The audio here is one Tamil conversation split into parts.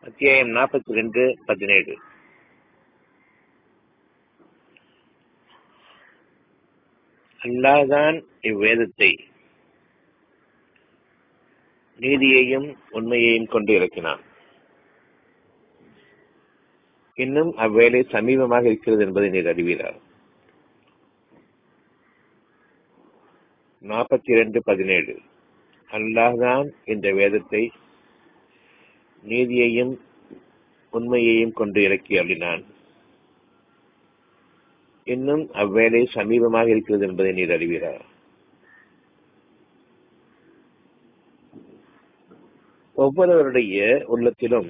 அத்தியாயம் நாற்பத்தி ரெண்டு பதினேழு அல்லாதான் இவ்வேதத்தை நீதியையும் உண்மையையும் கொண்டு இறக்கினான் இன்னும் அவ்வேளை சமீபமாக இருக்கிறது என்பதை நீர் அறிவீரார் நாற்பத்தி இரண்டு பதினேழு அல்லாஹ்தான் இந்த வேதத்தை நீதியையும் உண்மையையும் கொண்டு இறக்கி அருளினான் இன்னும் அவ்வேளை சமீபமாக இருக்கிறது என்பதை நீர் அறிவீரார் ஒவ்வொருவருடைய உள்ளத்திலும்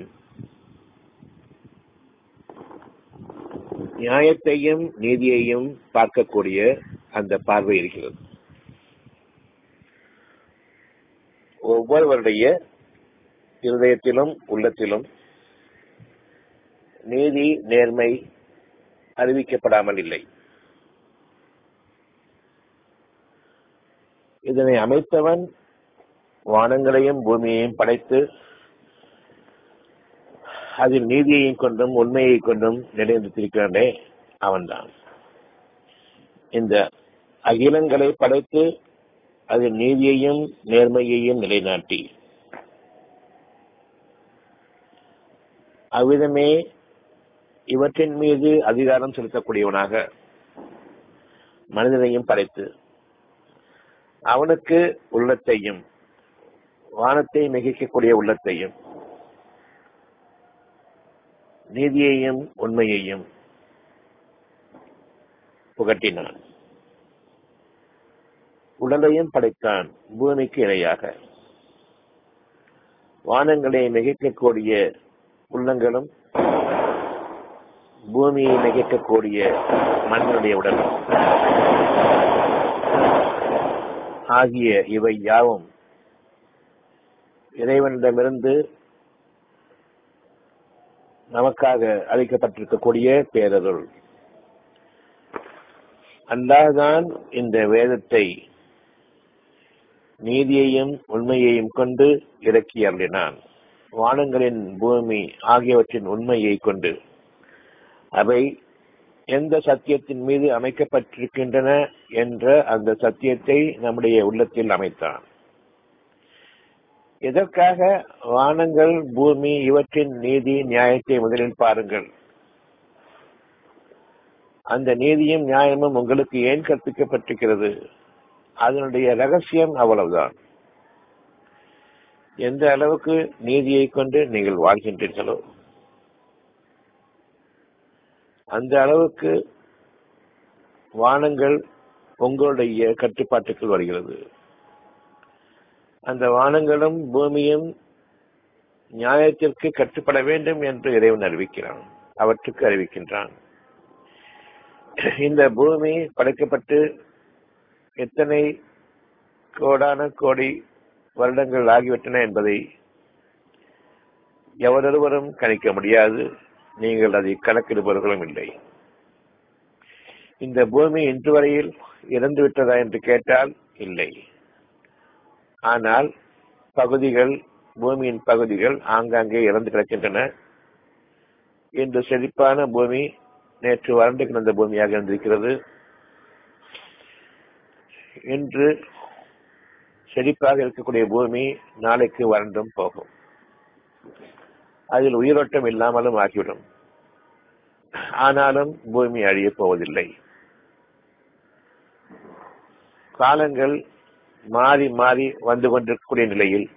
நியாயத்தையும் நீதியையும் பார்க்கக்கூடிய அந்த பார்வை இருக்கிறது ஒவ்வொருவருடைய இருதயத்திலும் உள்ளத்திலும் நீதி நேர்மை அறிவிக்கப்படாமல் இல்லை இதனை அமைத்தவன் வானங்களையும் பூமியையும் படைத்து அதில் நீதியையும் கொண்டும் உண்மையை கொண்டும் நிலைநிறுத்திருக்கிறானே அவன்தான் இந்த அகிலங்களை படைத்து அதில் நீதியையும் நேர்மையையும் நிலைநாட்டி அவ்விதமே இவற்றின் மீது அதிகாரம் செலுத்தக்கூடியவனாக மனிதனையும் படைத்து அவனுக்கு உள்ளத்தையும் வானத்தை மிகைக்கக்கூடிய உள்ளத்தையும் நீதியையும் உண்மையையும் புகட்டினான் உடலையும் படைத்தான் பூமிக்கு இணையாக வானங்களை மிகைக்கக்கூடிய உள்ளங்களும் பூமியை மிகைக்கக்கூடிய மனிதனுடைய உடலும் ஆகிய இவை யாவும் இறைவனிடமிருந்து நமக்காக அளிக்கப்பட்டிருக்கக்கூடிய பேரருள் அல்லாஹ்தான் இந்த வேதத்தை நீதியையும் உண்மையையும் கொண்டு இறக்கி அருளினான் வானங்களின் பூமி ஆகியவற்றின் உண்மையை கொண்டு அவை எந்த சத்தியத்தின் மீது அமைக்கப்பட்டிருக்கின்றன என்ற அந்த சத்தியத்தை நம்முடைய உள்ளத்தில் அமைத்தான் எதற்காக வானங்கள் பூமி இவற்றின் நீதி நியாயத்தை முதலில் பாருங்கள் அந்த நீதியும் நியாயமும் உங்களுக்கு ஏன் கற்பிக்கப்பட்டிருக்கிறது அதனுடைய ரகசியம் அவ்வளவுதான் எந்த அளவுக்கு நீதியை கொண்டு நீங்கள் வாழ்கின்றீர்களோ அந்த அளவுக்கு வானங்கள் உங்களுடைய கட்டுப்பாட்டுக்குள் வருகிறது அந்த வானங்களும் பூமியும் நியாயத்திற்கு கட்டுப்பட வேண்டும் என்று இறைவன் அறிவிக்கிறான் அவற்றுக்கு அறிவிக்கின்றான் இந்த பூமி படைக்கப்பட்டு எத்தனை கோடான கோடி வருடங்கள் ஆகிவிட்டன என்பதை எவரொருவரும் கணிக்க முடியாது நீங்கள் அதை கணக்கிடுபவர்களும் இல்லை இந்த பூமி இன்று வரையில் இறந்து விட்டதா என்று கேட்டால் இல்லை ஆனால் பகுதிகள் பூமியின் பகுதிகள் ஆங்காங்கே இறந்து கிடக்கின்றன இன்று செழிப்பான பூமி நேற்று வறண்டு கிடந்த பூமியாக இருந்திருக்கிறது இன்று செழிப்பாக இருக்கக்கூடிய பூமி நாளைக்கு வறண்டும் போகும் அதில் உயிரோட்டம் இல்லாமலும் ஆகிவிடும் ஆனாலும் பூமி அழியப் போவதில்லை காலங்கள் மாறி மாறி வந்து கொண்டிருக்கக்கூடிய நிலையில்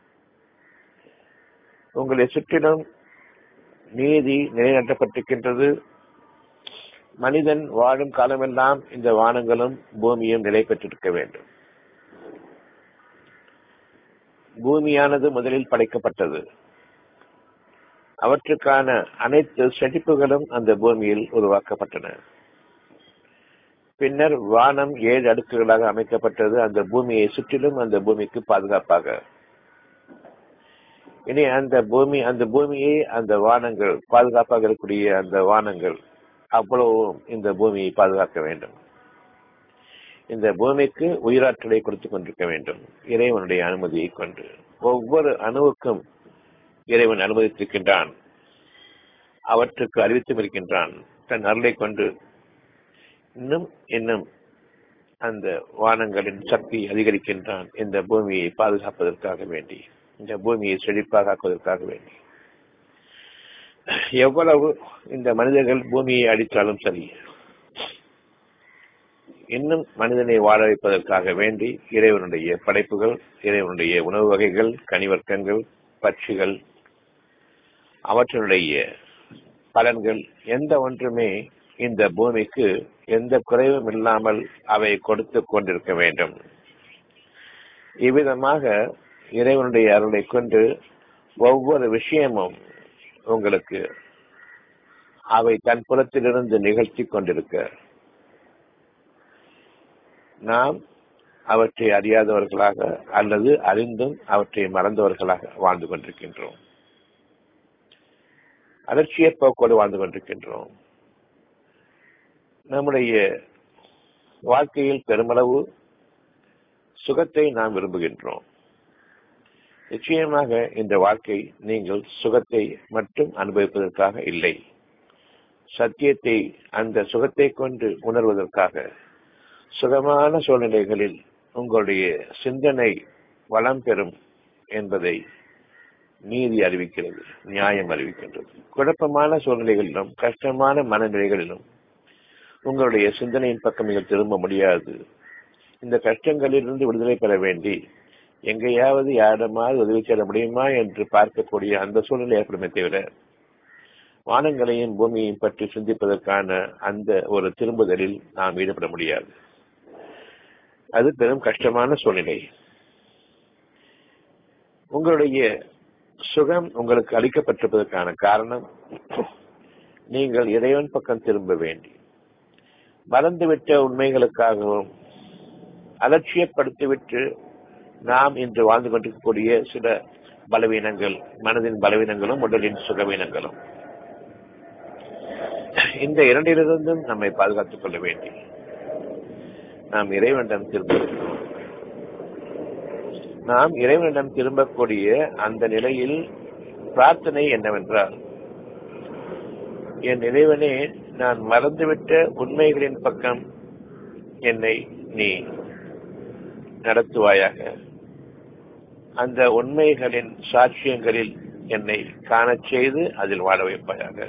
உங்களை சுற்றிலும் நீதி நிலைநாட்டப்பட்டிருக்கின்றது மனிதன் வாழும் காலமெல்லாம் இந்த வானங்களும் பூமியும் நிலை பெற்றிருக்க வேண்டும் பூமியானது முதலில் படைக்கப்பட்டது அவற்றுக்கான அனைத்து செழிப்புகளும் அந்த பூமியில் உருவாக்கப்பட்டன பின்னர் வானம் ஏழு அடுக்குகளாக அமைக்கப்பட்டது அந்த பூமியை சுற்றிலும் அந்த பூமிக்கு பாதுகாப்பாக இனி அந்த பூமி அந்த பூமியை அந்த வானங்கள் பாதுகாப்பாக இருக்கக்கூடிய அந்த வானங்கள் அவ்வளவும் இந்த பூமியை பாதுகாக்க வேண்டும் இந்த பூமிக்கு உயிராற்றலை கொடுத்துக் கொண்டிருக்க வேண்டும் இறைவனுடைய அனுமதியை கொண்டு ஒவ்வொரு அணுவுக்கும் இறைவன் அனுமதித்திருக்கின்றான் அவற்றுக்கு அறிவித்தும் இருக்கின்றான் தன் அருளை கொண்டு இன்னும் இன்னும் அந்த வானங்களின் சக்தி அதிகரிக்கின்றான் இந்த பூமியை பாதுகாப்பதற்காக வேண்டி இந்த பூமியை செழிப்பாக ஆக்குவதற்காக வேண்டி எவ்வளவு இந்த மனிதர்கள் பூமியை அடித்தாலும் சரி இன்னும் மனிதனை வாழ வைப்பதற்காக வேண்டி இறைவனுடைய படைப்புகள் இறைவனுடைய உணவு வகைகள் கனிவர்க்கங்கள் பட்சிகள் அவற்றினுடைய பலன்கள் எந்த ஒன்றுமே இந்த பூமிக்கு எந்த குறைவும் இல்லாமல் அவை கொடுத்து கொண்டிருக்க வேண்டும் இவ்விதமாக இறைவனுடைய அருளை கொண்டு ஒவ்வொரு விஷயமும் உங்களுக்கு அவை தன் புறத்திலிருந்து நிகழ்த்தி கொண்டிருக்க நாம் அவற்றை அறியாதவர்களாக அல்லது அறிந்தும் அவற்றை மறந்தவர்களாக வாழ்ந்து கொண்டிருக்கின்றோம் அலட்சிய போக்கோடு வாழ்ந்து கொண்டிருக்கின்றோம் நம்முடைய வாழ்க்கையில் பெருமளவு சுகத்தை நாம் விரும்புகின்றோம் நிச்சயமாக இந்த வாழ்க்கை நீங்கள் சுகத்தை மட்டும் அனுபவிப்பதற்காக இல்லை சத்தியத்தை அந்த சுகத்தை கொண்டு உணர்வதற்காக சுகமான சூழ்நிலைகளில் உங்களுடைய சிந்தனை வளம் பெறும் என்பதை நீதி அறிவிக்கிறது நியாயம் அறிவிக்கின்றது குழப்பமான சூழ்நிலைகளிலும் கஷ்டமான மனநிலைகளிலும் உங்களுடைய சிந்தனையின் பக்கம் நீங்கள் திரும்ப முடியாது இந்த கஷ்டங்களிலிருந்து விடுதலை பெற வேண்டி எங்கேயாவது யாரிடமாவது உதவி செய்ய முடியுமா என்று பார்க்கக்கூடிய அந்த சூழ்நிலை ஏற்படுமே தவிர வானங்களையும் பூமியையும் பற்றி சிந்திப்பதற்கான அந்த ஒரு திரும்புதலில் நாம் ஈடுபட முடியாது அது பெரும் கஷ்டமான சூழ்நிலை உங்களுடைய சுகம் உங்களுக்கு அளிக்கப்பட்டிருப்பதற்கான காரணம் நீங்கள் இறைவன் பக்கம் திரும்ப வேண்டி மறந்துவிட்ட உண்மைகளுக்காகவும் அலட்சியப்படுத்திவிட்டு நாம் இன்று வாழ்ந்து கொண்டிருக்கக்கூடிய சில பலவீனங்கள் மனதின் பலவீனங்களும் உடலின் சுகவீனங்களும் இந்த இரண்டிலிருந்தும் நம்மை பாதுகாத்துக் கொள்ள வேண்டி நாம் இறைவனிடம் திரும்புகிறோம் நாம் இறைவனிடம் திரும்பக்கூடிய அந்த நிலையில் பிரார்த்தனை என்னவென்றால் என் இறைவனே நான் மறந்துவிட்ட உண்மைகளின் பக்கம் என்னை நீ நடத்துவாயாக அந்த உண்மைகளின் சாட்சியங்களில் என்னை காணச் செய்து அதில் வாழ வைப்பாயாக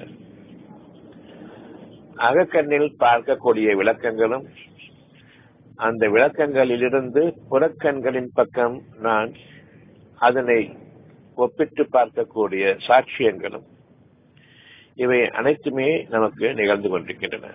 அகக்கண்ணில் பார்க்கக்கூடிய விளக்கங்களும் அந்த விளக்கங்களிலிருந்து புறக்கண்களின் பக்கம் நான் அதனை ஒப்பிட்டு பார்க்கக்கூடிய சாட்சியங்களும் இவை அனைத்துமே நமக்கு நிகழ்ந்து கொண்டிருக்கின்றன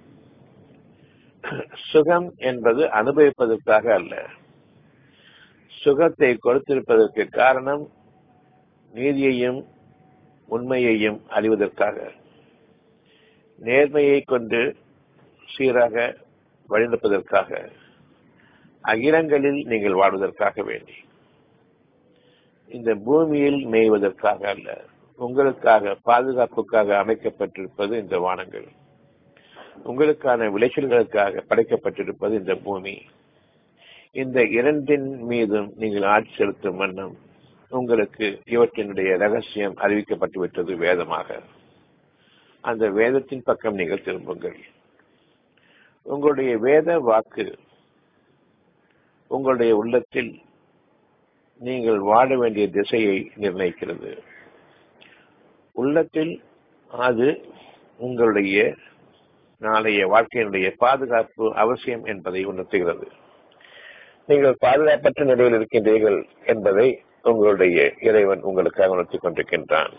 சுகம் என்பது அனுபவிப்பதற்காக அல்ல சுகத்தை கொடுத்திருப்பதற்கு காரணம் நீதியையும் உண்மையையும் அறிவதற்காக நேர்மையை கொண்டு சீராக வழிநடப்பதற்காக அகிலங்களில் நீங்கள் வாழ்வதற்காக வேண்டி இந்த பூமியில் மேய்வதற்காக அல்ல உங்களுக்காக பாதுகாப்புக்காக அமைக்கப்பட்டிருப்பது இந்த வானங்கள் உங்களுக்கான விளைச்சல்களுக்காக படைக்கப்பட்டிருப்பது இந்த பூமி இந்த இரண்டின் மீதும் நீங்கள் ஆட்சி செலுத்தும் வண்ணம் உங்களுக்கு இவற்றினுடைய ரகசியம் அறிவிக்கப்பட்டுவிட்டது வேதமாக அந்த வேதத்தின் பக்கம் நீங்கள் திரும்புங்கள் உங்களுடைய வேத வாக்கு உங்களுடைய உள்ளத்தில் நீங்கள் வாழ வேண்டிய திசையை நிர்ணயிக்கிறது உள்ளத்தில் அது உங்களுடைய நாளைய வாழ்க்கையினுடைய பாதுகாப்பு அவசியம் என்பதை உணர்த்துகிறது நீங்கள் பாதுகாப்பற்ற நிலையில் இருக்கின்றீர்கள் என்பதை உங்களுடைய இறைவன் உங்களுக்காக உணர்த்திக் கொண்டிருக்கின்றான்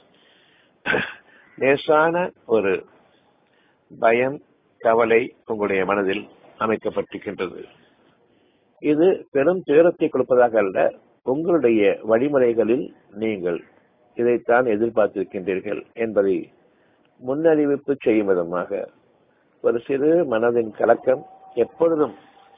லேசான ஒரு பயம் கவலை உங்களுடைய மனதில் அமைக்கப்பட்டிருக்கின்றது இது பெரும் துயரத்தை கொடுப்பதாக அல்ல உங்களுடைய வழிமுறைகளில் நீங்கள் இதைத்தான் எதிர்பார்த்திருக்கின்றீர்கள் என்பதை முன்னறிவிப்பு செய்யும் விதமாக ஒரு சிறு மனதின் கலக்கம் எப்பொழுதும்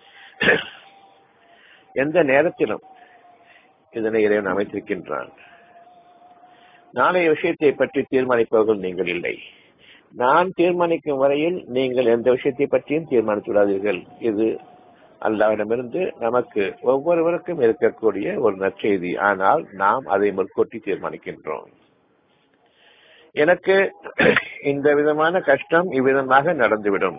எந்த நேரத்திலும் இதனை இறைவன் அமைத்திருக்கின்றான் நாளைய விஷயத்தை பற்றி தீர்மானிப்பவர்கள் நீங்கள் இல்லை நான் தீர்மானிக்கும் வரையில் நீங்கள் எந்த விஷயத்தை பற்றியும் தீர்மானித்து விடாதீர்கள் இது அல்லாவிடமிருந்து நமக்கு ஒவ்வொருவருக்கும் இருக்கக்கூடிய ஒரு நற்செய்தி ஆனால் நாம் அதை முற்கூட்டி தீர்மானிக்கின்றோம் எனக்கு இந்த விதமான கஷ்டம் இவ்விதமாக நடந்துவிடும்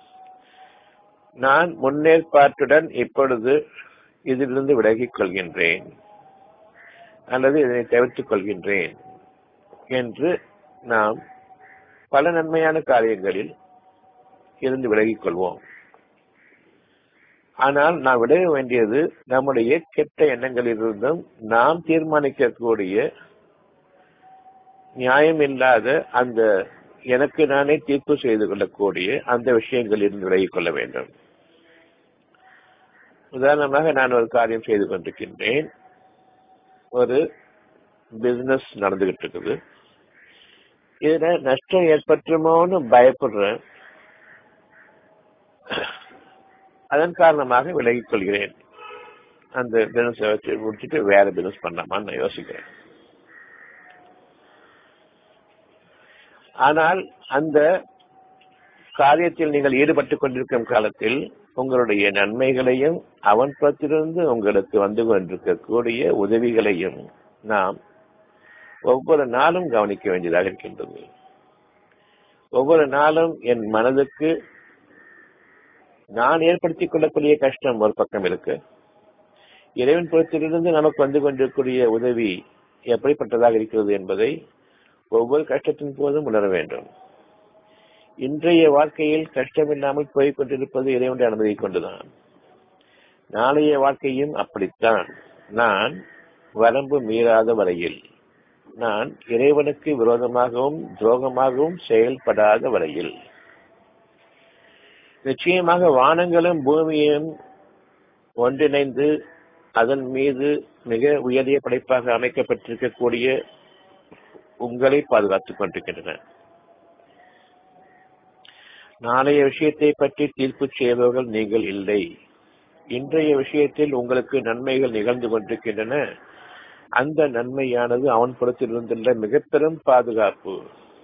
நான் முன்னேற்பாட்டுடன் இப்பொழுது இதிலிருந்து விலகிக் கொள்கின்றேன் அல்லது இதனை தவிர்த்துக் கொள்கின்றேன் என்று நாம் பல நன்மையான காரியங்களில் இருந்து விலகிக் கொள்வோம் ஆனால் நாம் விலக வேண்டியது நம்முடைய கெட்ட எண்ணங்களிலிருந்தும் நாம் தீர்மானிக்கக்கூடிய நியாயமில்லாத அந்த எனக்கு நானே தீர்ப்பு செய்து கொள்ளக்கூடிய அந்த விஷயங்களில் இருந்து விலகிக் கொள்ள வேண்டும் உதாரணமாக நான் ஒரு காரியம் செய்து கொண்டிருக்கின்றேன் ஒரு பிசினஸ் நடந்துகிட்டு இருக்குது இதுல நஷ்டம் ஏற்பட்டுமோன்னு பயப்படுறேன் அதன் காரணமாக விலகிக் கொள்கிறேன் அந்த பிசினஸ் வச்சு முடிச்சுட்டு வேற பிசினஸ் பண்ணலாமான்னு நான் யோசிக்கிறேன் ஆனால் அந்த காரியத்தில் நீங்கள் ஈடுபட்டுக் கொண்டிருக்கும் காலத்தில் உங்களுடைய நன்மைகளையும் அவன் புறத்திலிருந்து உங்களுக்கு வந்து கொண்டிருக்கக்கூடிய உதவிகளையும் நாம் ஒவ்வொரு நாளும் கவனிக்க வேண்டியதாக இருக்கின்றது ஒவ்வொரு நாளும் என் மனதுக்கு நான் ஏற்படுத்திக் கொள்ளக்கூடிய கஷ்டம் ஒரு பக்கம் இருக்கு இறைவன் புறத்திலிருந்து நமக்கு வந்து கொண்டிருக்கக்கூடிய உதவி எப்படிப்பட்டதாக இருக்கிறது என்பதை ஒவ்வொரு கஷ்டத்தின் போதும் உணர வேண்டும் இன்றைய வாழ்க்கையில் கஷ்டமில்லாமல் போய்க் கொண்டிருப்பது இறைவனுடைய அனுமதி கொண்டுதான் நாளைய வாழ்க்கையும் அப்படித்தான் நான் வரம்பு மீறாத வரையில் நான் இறைவனுக்கு விரோதமாகவும் துரோகமாகவும் செயல்படாத வரையில் நிச்சயமாக வானங்களும் பூமியும் ஒன்றிணைந்து அதன் மீது மிக உயரிய படைப்பாக அமைக்கப்பட்டிருக்கக்கூடிய உங்களை பாதுகாத்துக் கொண்டிருக்கின்றன நாளைய விஷயத்தை பற்றி தீர்ப்பு செய்பவர்கள் நீங்கள் இல்லை இன்றைய விஷயத்தில் உங்களுக்கு நன்மைகள் நிகழ்ந்து கொண்டிருக்கின்றன அந்த நன்மையானது அவன் புறத்தில் இருந்துள்ள மிக பெரும் பாதுகாப்பு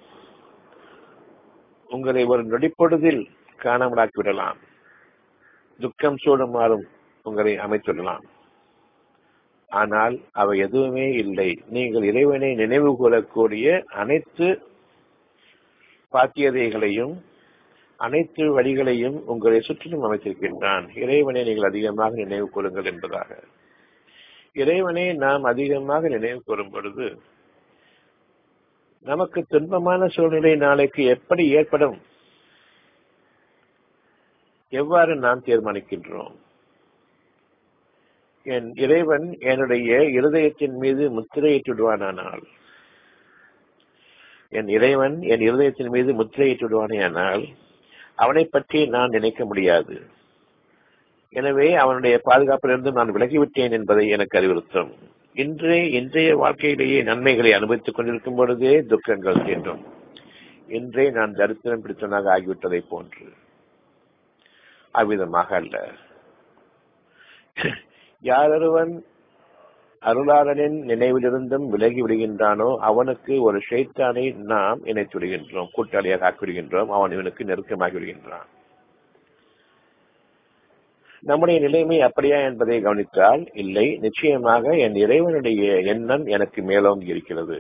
உங்களை ஒரு நொடிப்பொழுதில் காணாமலாக்கிவிடலாம் துக்கம் சூடுமாறும் உங்களை அமைத்துவிடலாம் ஆனால் அவை எதுவுமே இல்லை நீங்கள் இறைவனை நினைவு கூறக்கூடிய அனைத்து பாத்தியதைகளையும் அனைத்து வழிகளையும் உங்களை சுற்றிலும் அமைத்திருக்கின்றான் இறைவனை நீங்கள் அதிகமாக நினைவு கூறுங்கள் என்பதாக இறைவனை நாம் அதிகமாக நினைவு கூறும் பொழுது நமக்கு துன்பமான சூழ்நிலை நாளைக்கு எப்படி ஏற்படும் எவ்வாறு நாம் தீர்மானிக்கின்றோம் என் இறைவன் என்னுடைய இருதயத்தின் மீது முத்திரையிட்டுடுவானால் என் இறைவன் என் இருதயத்தின் மீது முத்திரையிட்டுடுவானேயானால் அவனை பற்றி நான் நினைக்க முடியாது எனவே அவனுடைய பாதுகாப்பிலிருந்து நான் விலகிவிட்டேன் என்பதை எனக்கு அறிவுறுத்தும் இன்றைய இன்றைய வாழ்க்கையிலேயே நன்மைகளை அனுபவித்துக் கொண்டிருக்கும் பொழுதே துக்கங்கள் தீண்டும் இன்றே நான் தரித்திரம் பிடித்தவனாக ஆகிவிட்டதை போன்று அவ்விதமாக அல்ல யாரொருவன் அருளாளனின் நினைவிலிருந்தும் விலகி விடுகின்றானோ அவனுக்கு ஒரு ஷைத்தானை நாம் இணைத்து விடுகின்றோம் கூட்டாளியாக ஆக்கிவிடுகின்றோம் அவன் இவனுக்கு நெருக்கமாகி விடுகின்றான் நம்முடைய நிலைமை அப்படியா என்பதை கவனித்தால் இல்லை நிச்சயமாக என் இறைவனுடைய எண்ணம் எனக்கு மேலோங்கி இருக்கிறது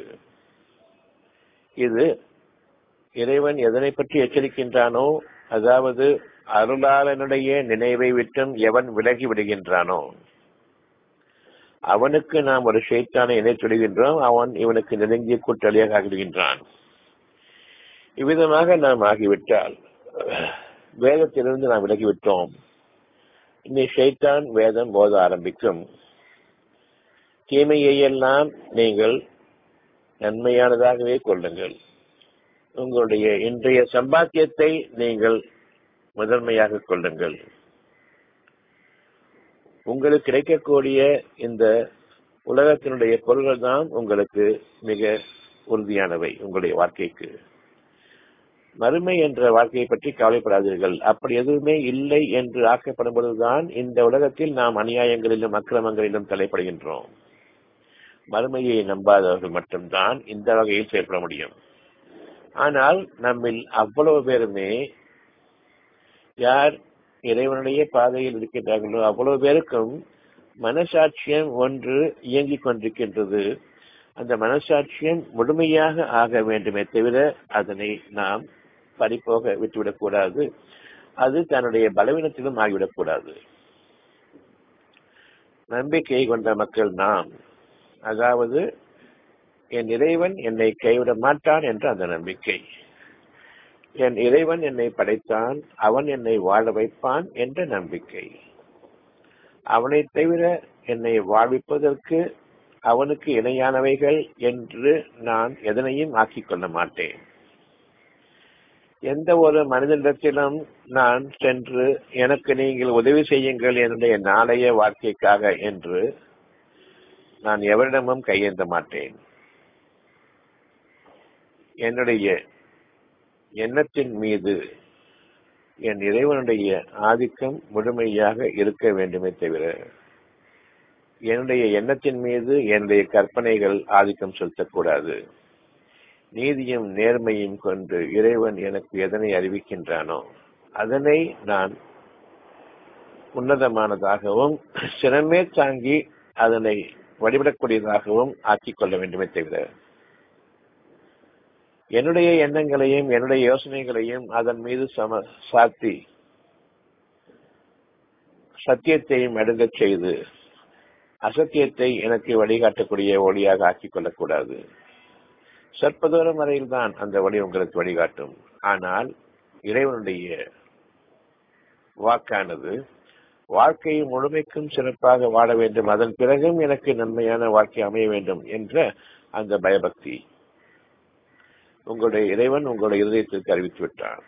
இது இறைவன் எதனை பற்றி எச்சரிக்கின்றானோ அதாவது அருளாளனுடைய நினைவை விட்டும் எவன் விலகி விடுகின்றானோ அவனுக்கு நாம் ஒரு ஷைத்தானை இணைத்துடுகின்றோம் அவன் இவனுக்கு நெருங்கிய கூட்டாளியாக ஆகிவிடுகின்றான் இவ்விதமாக நாம் ஆகிவிட்டால் வேதத்திலிருந்து நாம் விலகிவிட்டோம் இனி ஷைத்தான் வேதம் போத ஆரம்பிக்கும் தீமையை எல்லாம் நீங்கள் நன்மையானதாகவே கொள்ளுங்கள் உங்களுடைய இன்றைய சம்பாத்தியத்தை நீங்கள் முதன்மையாக கொள்ளுங்கள் உங்களுக்கு கிடைக்கக்கூடிய இந்த உலகத்தினுடைய பொருள்கள் தான் உங்களுக்கு மிக உறுதியானவை உங்களுடைய வாழ்க்கைக்கு மறுமை என்ற வாழ்க்கையை பற்றி கவலைப்படாதீர்கள் அப்படி எதுவுமே இல்லை என்று ஆக்கப்படும் பொழுதுதான் இந்த உலகத்தில் நாம் அநியாயங்களிலும் அக்கிரமங்களிலும் தலைப்படுகின்றோம் மறுமையை நம்பாதவர்கள் மட்டும்தான் இந்த வகையில் செயல்பட முடியும் ஆனால் நம்மில் அவ்வளவு பேருமே யார் இறைவனுடைய பாதையில் இருக்கின்றார்களோ அவ்வளவு பேருக்கும் மனசாட்சியம் ஒன்று இயங்கிக் கொண்டிருக்கின்றது அந்த மனசாட்சியம் முழுமையாக ஆக வேண்டுமே தவிர அதனை நாம் பறிப்போக விட்டுவிடக்கூடாது அது தன்னுடைய பலவீனத்திலும் ஆகிவிடக்கூடாது நம்பிக்கை கொண்ட மக்கள் நாம் அதாவது என் இறைவன் என்னை கைவிட மாட்டான் என்ற அந்த நம்பிக்கை என் இறைவன் என்னை படைத்தான் அவன் என்னை வாழ வைப்பான் என்ற நம்பிக்கை அவனை தவிர என்னை வாழ்விப்பதற்கு அவனுக்கு இணையானவைகள் என்று நான் எதனையும் ஆக்கிக் கொள்ள மாட்டேன் எந்த ஒரு மனிதனிடத்திலும் நான் சென்று எனக்கு நீங்கள் உதவி செய்யுங்கள் என்னுடைய நாளைய வாழ்க்கைக்காக என்று நான் எவரிடமும் கையேந்த மாட்டேன் என்னுடைய எண்ணத்தின் மீது என் இறைவனுடைய ஆதிக்கம் முழுமையாக இருக்க வேண்டுமே தவிர என்னுடைய எண்ணத்தின் மீது என்னுடைய கற்பனைகள் ஆதிக்கம் செலுத்தக்கூடாது நீதியும் நேர்மையும் கொண்டு இறைவன் எனக்கு எதனை அறிவிக்கின்றானோ அதனை நான் உன்னதமானதாகவும் சிறமே தாங்கி அதனை வழிபடக்கூடியதாகவும் ஆக்கிக் கொள்ள வேண்டுமே தவிர என்னுடைய எண்ணங்களையும் என்னுடைய யோசனைகளையும் அதன் மீது சம சாத்தி சத்தியத்தையும் எடுக்கச் செய்து அசத்தியத்தை எனக்கு வழிகாட்டக்கூடிய ஒளியாக ஆக்கிக் கொள்ளக்கூடாது சற்ப தூரம் வரையில் தான் அந்த வழி உங்களுக்கு வழிகாட்டும் ஆனால் இறைவனுடைய வாக்கானது வாழ்க்கையை முழுமைக்கும் சிறப்பாக வாழ வேண்டும் அதன் பிறகும் எனக்கு நன்மையான வாழ்க்கை அமைய வேண்டும் என்ற அந்த பயபக்தி உங்களுடைய இறைவன் உங்களுடைய இதயத்திற்கு அறிவித்து விட்டான்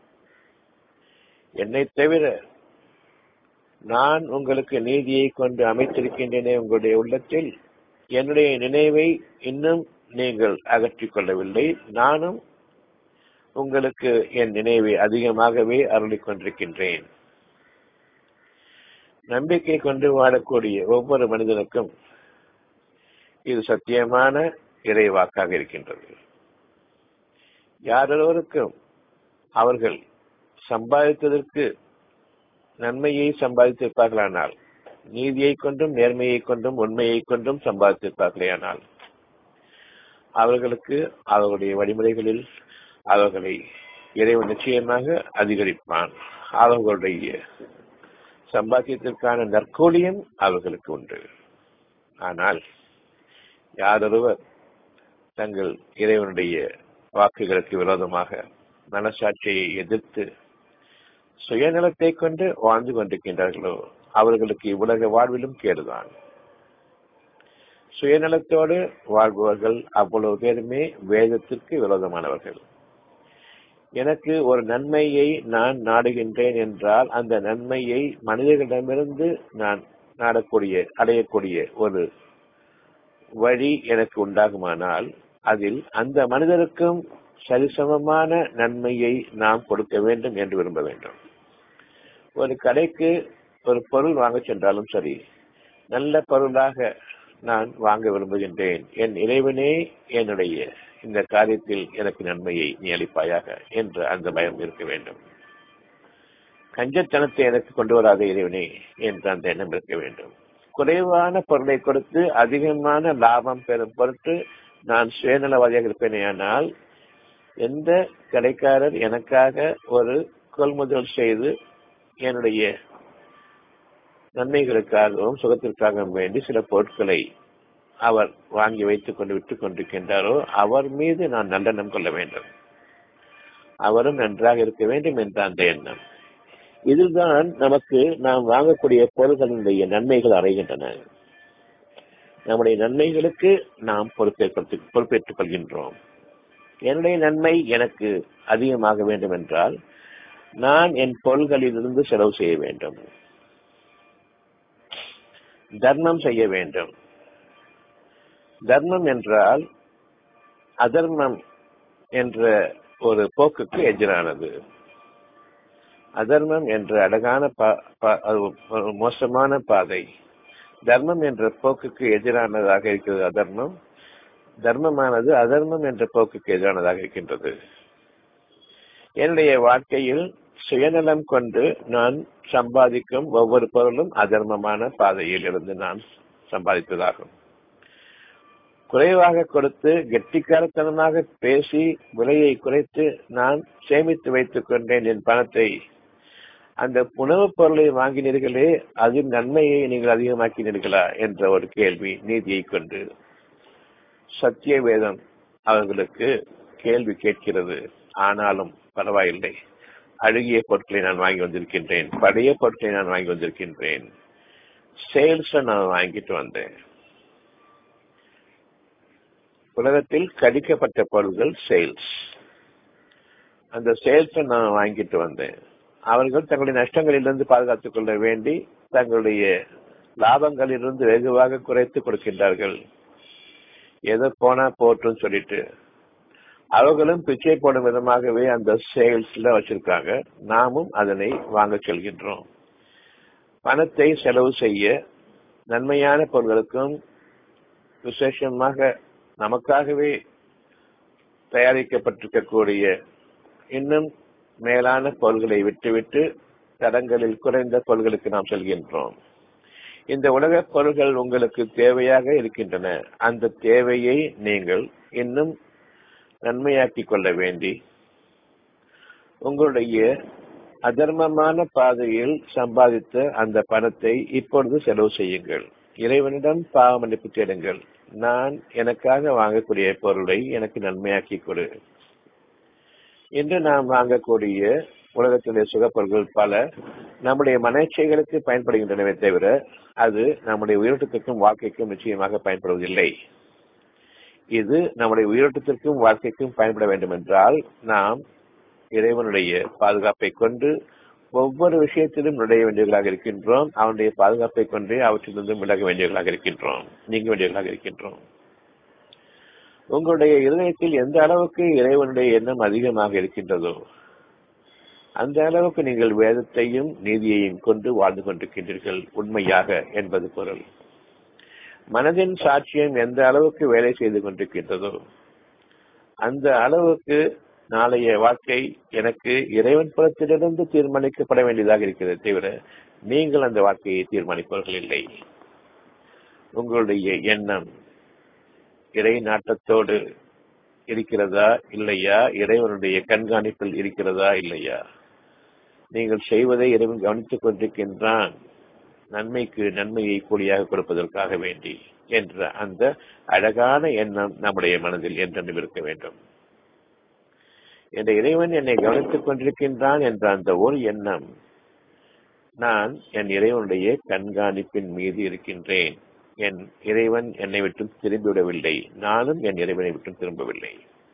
என்னை தவிர நான் உங்களுக்கு நீதியை கொண்டு அமைத்திருக்கின்றேனே உங்களுடைய உள்ளத்தில் என்னுடைய நினைவை இன்னும் நீங்கள் அகற்றிக் கொள்ளவில்லை நானும் உங்களுக்கு என் நினைவை அதிகமாகவே அருளிக் கொண்டிருக்கின்றேன் நம்பிக்கை கொண்டு வாழக்கூடிய ஒவ்வொரு மனிதனுக்கும் இது சத்தியமான இறைவாக்காக இருக்கின்றது யாரொருவருக்கும் அவர்கள் சம்பாதித்ததற்கு நன்மையை சம்பாதித்திருப்பார்களானால் நீதியை கொண்டும் நேர்மையை கொண்டும் உண்மையை கொண்டும் சம்பாதித்திருப்பார்களேயானால் அவர்களுக்கு அவர்களுடைய வழிமுறைகளில் அவர்களை இறைவன் நிச்சயமாக அதிகரிப்பான் அவர்களுடைய சம்பாத்தியத்திற்கான நற்கூலியம் அவர்களுக்கு உண்டு ஆனால் யாரொருவர் தங்கள் இறைவனுடைய வாக்குகளுக்கு விரோதமாக மனசாட்சியை எதிர்த்து சுயநலத்தை கொண்டு வாழ்ந்து கொண்டிருக்கின்றார்களோ அவர்களுக்கு இவ்வுலக வாழ்விலும் கேடுதான் சுயநலத்தோடு வாழ்பவர்கள் அவ்வளவு பேருமே வேதத்திற்கு விரோதமானவர்கள் எனக்கு ஒரு நன்மையை நான் நாடுகின்றேன் என்றால் அந்த நன்மையை மனிதர்களிடமிருந்து நான் நாடக்கூடிய அடையக்கூடிய ஒரு வழி எனக்கு உண்டாகுமானால் அதில் அந்த மனிதருக்கும் சரிசமமான நன்மையை நாம் கொடுக்க வேண்டும் என்று விரும்ப வேண்டும் ஒரு கடைக்கு ஒரு பொருள் வாங்க சென்றாலும் சரி நல்ல பொருளாக நான் வாங்க விரும்புகின்றேன் என் இறைவனே என்னுடைய இந்த காரியத்தில் எனக்கு நன்மையை நீ அளிப்பாயாக என்ற அந்த பயம் இருக்க வேண்டும் கஞ்சத்தனத்தை எனக்கு கொண்டு வராத இறைவனே என்ற அந்த எண்ணம் இருக்க வேண்டும் குறைவான பொருளை கொடுத்து அதிகமான லாபம் பெறும் பொருட்டு நான் சுயநலவாதியாக இருப்பேனேயானால் எந்த கடைக்காரர் எனக்காக ஒரு கொள்முதல் செய்து என்னுடைய நன்மைகளுக்காகவும் சுகத்திற்காகவும் வேண்டி சில பொருட்களை அவர் வாங்கி வைத்துக் கொண்டு விட்டுக் கொண்டிருக்கின்றாரோ அவர் மீது நான் நல்லெண்ணம் கொள்ள வேண்டும் அவரும் நன்றாக இருக்க வேண்டும் என்ற அந்த எண்ணம் இதுதான் நமக்கு நாம் வாங்கக்கூடிய பொருள்களினுடைய நன்மைகள் அடைகின்றன நம்முடைய நன்மைகளுக்கு நாம் பொறுப்பேற்படுத்தி பொறுப்பேற்றுக் கொள்கின்றோம் என்னுடைய நன்மை எனக்கு அதிகமாக வேண்டும் என்றால் நான் என் பொருள்களிலிருந்து செலவு செய்ய வேண்டும் தர்மம் செய்ய வேண்டும் தர்மம் என்றால் அதர்மம் என்ற ஒரு போக்குக்கு எதிரானது அதர்மம் என்ற அழகான மோசமான பாதை தர்மம் என்ற போக்குக்கு எதிரானதாக இருக்கிறது அதர்மம் தர்மமானது அதர்மம் என்ற போக்குக்கு எதிரானதாக இருக்கின்றது என்னுடைய வாழ்க்கையில் சுயநலம் கொண்டு நான் சம்பாதிக்கும் ஒவ்வொரு பொருளும் அதர்மமான பாதையில் இருந்து நான் சம்பாதித்ததாகும் குறைவாக கொடுத்து கெட்டிக்காரத்தனமாக பேசி விலையை குறைத்து நான் சேமித்து வைத்துக் கொண்டேன் என் பணத்தை அந்த உணவுப் பொருளை வாங்கினீர்களே அதில் நன்மையை நீங்கள் அதிகமாக்கினீர்களா என்ற ஒரு கேள்வி நீதியை கொண்டு சத்திய வேதம் அவர்களுக்கு கேள்வி கேட்கிறது ஆனாலும் பரவாயில்லை அழுகிய பொருட்களை நான் வாங்கி வந்திருக்கின்றேன் பழைய பொருட்களை நான் வாங்கி வந்திருக்கின்றேன் சேல்ஸ் நான் வாங்கிட்டு வந்தேன் உலகத்தில் கடிக்கப்பட்ட பொருள்கள் சேல்ஸ் அந்த சேல்ஸை நான் வாங்கிட்டு வந்தேன் அவர்கள் தங்களுடைய நஷ்டங்களிலிருந்து பாதுகாத்துக் கொள்ள வேண்டி தங்களுடைய லாபங்களிலிருந்து வெகுவாக குறைத்து கொடுக்கின்றார்கள் எதை போனா போட்டும் சொல்லிட்டு அவர்களும் பிச்சை போடும் விதமாகவே அந்த சேல்ஸ்ல வச்சிருக்காங்க நாமும் அதனை வாங்க செல்கின்றோம் பணத்தை செலவு செய்ய நன்மையான பொருட்களுக்கும் விசேஷமாக நமக்காகவே தயாரிக்கப்பட்டிருக்கக்கூடிய இன்னும் மேலான பொருள்களை விட்டுவிட்டு தடங்களில் குறைந்த பொருள்களுக்கு நாம் செல்கின்றோம் இந்த உலக பொருள்கள் உங்களுக்கு தேவையாக இருக்கின்றன அந்த தேவையை நீங்கள் இன்னும் நன்மையாக்கிக் கொள்ள வேண்டி உங்களுடைய அதர்மமான பாதையில் சம்பாதித்த அந்த பணத்தை இப்பொழுது செலவு செய்யுங்கள் இறைவனிடம் பாவ மன்னிப்பு தேடுங்கள் நான் எனக்காக வாங்கக்கூடிய பொருளை எனக்கு நன்மையாக்கி கொடு இன்று நாம் வாங்கக்கூடிய உலகத்திலே சுகப்பொருள்கள் பல நம்முடைய மனச்சைகளுக்கு பயன்படுகின்றனவே தவிர அது நம்முடைய உயிரோட்டத்திற்கும் வாழ்க்கைக்கும் நிச்சயமாக பயன்படுவதில்லை இது நம்முடைய உயிரோட்டத்திற்கும் வாழ்க்கைக்கும் பயன்பட வேண்டும் என்றால் நாம் இறைவனுடைய பாதுகாப்பை கொண்டு ஒவ்வொரு விஷயத்திலும் நுழைய வேண்டியவர்களாக இருக்கின்றோம் அவனுடைய பாதுகாப்பை கொண்டே அவற்றிலிருந்து விலக வேண்டியவர்களாக இருக்கின்றோம் நீங்க வேண்டியவர்களாக இருக்கின்றோம் உங்களுடைய இருதயத்தில் எந்த அளவுக்கு இறைவனுடைய எண்ணம் அதிகமாக இருக்கின்றதோ அந்த அளவுக்கு நீங்கள் வேதத்தையும் நீதியையும் கொண்டு வாழ்ந்து கொண்டிருக்கின்றீர்கள் உண்மையாக என்பது பொருள் மனதின் சாட்சியம் எந்த அளவுக்கு வேலை செய்து கொண்டிருக்கின்றதோ அந்த அளவுக்கு நாளைய வாழ்க்கை எனக்கு இறைவன் புறத்திலிருந்து தீர்மானிக்கப்பட வேண்டியதாக இருக்கிறது தவிர நீங்கள் அந்த வாழ்க்கையை தீர்மானிப்பவர்கள் இல்லை உங்களுடைய எண்ணம் இறை நாட்டத்தோடு இருக்கிறதா இல்லையா இறைவனுடைய கண்காணிப்பில் இருக்கிறதா இல்லையா நீங்கள் செய்வதை இறைவன் கவனித்துக் கொண்டிருக்கின்றான் நன்மைக்கு நன்மையை கூலியாக கொடுப்பதற்காக வேண்டி என்ற அந்த அழகான எண்ணம் நம்முடைய மனதில் என்றென்றும் இருக்க வேண்டும் என்ற இறைவன் என்னை கவனித்துக் கொண்டிருக்கின்றான் என்ற அந்த ஒரு எண்ணம் நான் என் இறைவனுடைய கண்காணிப்பின் மீது இருக்கின்றேன் என் இறைவன் என்னை விட்டும் திரும்பிவிடவில்லை நானும் என் இறைவனை விட்டும் திரும்பவில்லை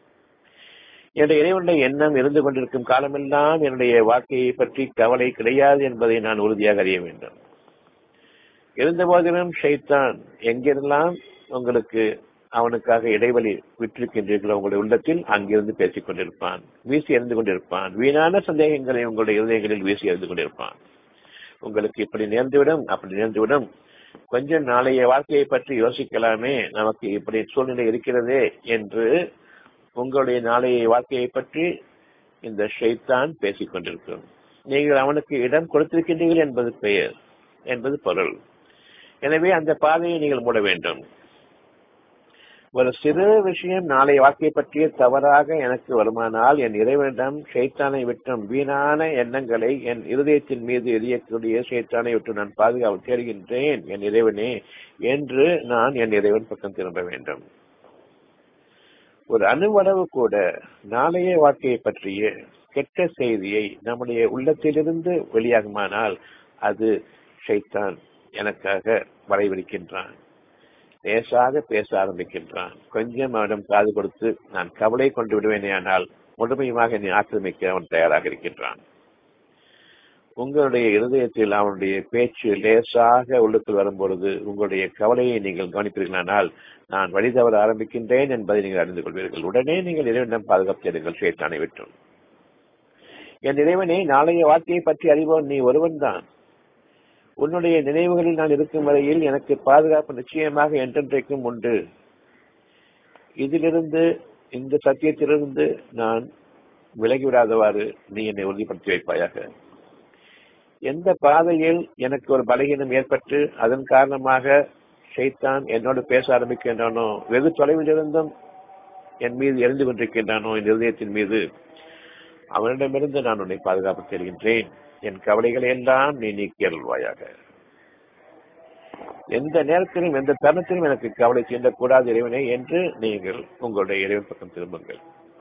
என்ற இறைவனுடைய எண்ணம் இருந்து கொண்டிருக்கும் காலமெல்லாம் என்னுடைய வாழ்க்கையை பற்றி கவலை கிடையாது என்பதை நான் உறுதியாக அறிய வேண்டும் இருந்த போதிலும் ஷைத்தான் எங்கெல்லாம் உங்களுக்கு அவனுக்காக இடைவெளி விட்டிருக்கின்றீர்களோ உங்களுடைய உள்ளத்தில் அங்கிருந்து பேசிக் கொண்டிருப்பான் வீசி எறிந்து கொண்டிருப்பான் வீணான சந்தேகங்களை உங்களுடைய இருதயங்களில் வீசி எறிந்து கொண்டிருப்பான் உங்களுக்கு இப்படி நேர்ந்துவிடும் அப்படி நேர்ந்துவிடும் கொஞ்சம் நாளைய வாழ்க்கையை பற்றி யோசிக்கலாமே நமக்கு இப்படி சூழ்நிலை இருக்கிறதே என்று உங்களுடைய நாளைய வாழ்க்கையை பற்றி இந்த ஷைத்தான் பேசிக் கொண்டிருக்கும் நீங்கள் அவனுக்கு இடம் கொடுத்திருக்கின்றீர்கள் என்பது பெயர் என்பது பொருள் எனவே அந்த பாதையை நீங்கள் மூட வேண்டும் ஒரு சிறு விஷயம் நாளை வாழ்க்கை பற்றிய தவறாக எனக்கு வருமானால் என் இறைவனிடம் ஷைத்தானை விட்டும் வீணான எண்ணங்களை என் இருதயத்தின் மீது எரியக்கூடிய ஷைத்தானை விட்டு நான் பாதுகாப்பு தேடுகின்றேன் என் இறைவனே என்று நான் என் இறைவன் பக்கம் திரும்ப வேண்டும் ஒரு அணுவளவு கூட நாளைய வாழ்க்கையை பற்றிய கெட்ட செய்தியை நம்முடைய உள்ளத்திலிருந்து வெளியாகுமானால் அது ஷைத்தான் எனக்காக வரைவிருக்கின்றான் லேசாக பேச ஆரம்பிக்கின்றான் கொஞ்சம் அவனிடம் காது கொடுத்து நான் கவலை கொண்டு விடுவேனே ஆனால் முழுமையுமாக என்னை ஆக்கிரமிக்க அவன் தயாராக இருக்கின்றான் உங்களுடைய இருதயத்தில் அவனுடைய பேச்சு லேசாக உள்ளுக்குள் வரும்பொழுது உங்களுடைய கவலையை நீங்கள் கவனிப்பீர்களானால் நான் வழி தவற ஆரம்பிக்கின்றேன் என்பதை நீங்கள் அறிந்து கொள்வீர்கள் உடனே நீங்கள் இறைவனிடம் பாதுகாப்பு தேடுங்கள் சேத்தானை விட்டும் என் இறைவனை நாளைய வாழ்க்கையை பற்றி அறிவோன் நீ ஒருவன் தான் உன்னுடைய நினைவுகளில் நான் இருக்கும் வரையில் எனக்கு பாதுகாப்பு நிச்சயமாக என்றென்றைக்கும் உண்டு இதிலிருந்து இந்த சத்தியத்திலிருந்து நான் விலகிவிடாதவாறு நீ என்னை உறுதிப்படுத்தி வைப்பாயாக எந்த பாதையில் எனக்கு ஒரு பலகீனம் ஏற்பட்டு அதன் காரணமாக ஷைத்தான் என்னோடு பேச ஆரம்பிக்கின்றானோ வெகு தொலைவில் இருந்தும் என் மீது எரிந்து கொண்டிருக்கின்றானோ என் இருதயத்தின் மீது அவனிடமிருந்து நான் உன்னை பாதுகாப்பு தருகின்றேன் என் கவலைகளை எல்லாம் நீ நீக்கி அருள்வாயாக எந்த நேரத்திலும் எந்த தருணத்திலும் எனக்கு கவலை செய்யக்கூடாது இறைவனே என்று நீங்கள் உங்களுடைய இறைவன் பக்கம் திரும்புங்கள்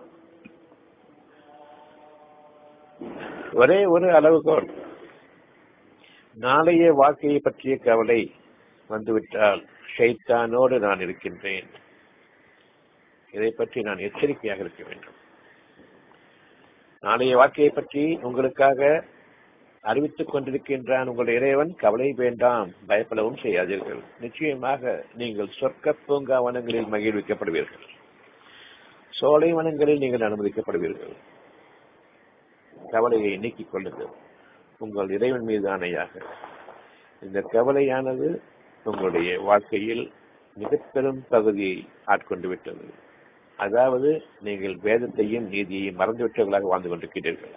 ஒரே ஒரு அளவுகோல் நாளைய வாழ்க்கையை பற்றிய கவலை வந்துவிட்டால் ஷைத்தானோடு நான் இருக்கின்றேன் இதை பற்றி நான் எச்சரிக்கையாக இருக்க வேண்டும் நாளைய வாழ்க்கையை பற்றி உங்களுக்காக அறிவித்துக் கொண்டிருக்கின்றான் உங்களுடைய இறைவன் கவலை வேண்டாம் பயப்படவும் செய்யாதீர்கள் நிச்சயமாக நீங்கள் சொர்க்க பூங்காவனங்களில் மகிழ்விக்கப்படுவீர்கள் சோலை வனங்களில் நீங்கள் அனுமதிக்கப்படுவீர்கள் கவலையை நீக்கிக் கொள்ளுங்கள் உங்கள் இறைவன் மீது ஆணையாக இந்த கவலையானது உங்களுடைய வாழ்க்கையில் மிக பெரும் பகுதியை ஆட்கொண்டு விட்டது அதாவது நீங்கள் வேதத்தையும் நீதியையும் மறந்துவிட்டவர்களாக வாழ்ந்து கொண்டிருக்கிறீர்கள்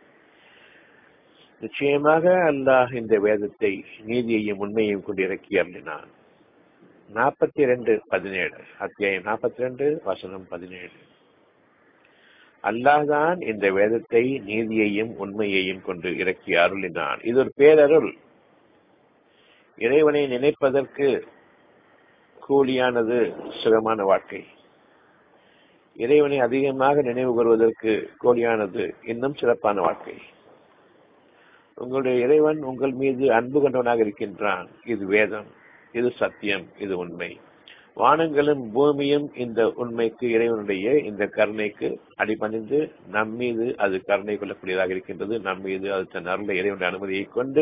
நிச்சயமாக அல்லாஹ் இந்த வேதத்தை நீதியையும் உண்மையையும் கொண்டு இறக்கி அருளினான் நாற்பத்தி ரெண்டு பதினேழு அத்தியாயம் நாற்பத்தி ரெண்டு வசனம் பதினேழு அல்லாஹ்தான் இந்த வேதத்தை நீதியையும் உண்மையையும் கொண்டு இறக்கி அருளினான் இது ஒரு பேரருள் இறைவனை நினைப்பதற்கு கூலியானது சுகமான வாழ்க்கை இறைவனை அதிகமாக நினைவு கூறுவதற்கு கூலியானது இன்னும் சிறப்பான வாழ்க்கை உங்களுடைய இறைவன் உங்கள் மீது அன்பு கொண்டவனாக இருக்கின்றான் இது வேதம் இது சத்தியம் இது உண்மை வானங்களும் பூமியும் இந்த உண்மைக்கு இறைவனுடைய இந்த கருணைக்கு அடிபணிந்து நம் மீது அது கருணை கொள்ளக்கூடியதாக இருக்கின்றது நம் மீது அது தன் அருளை இறைவனுடைய அனுமதியை கொண்டு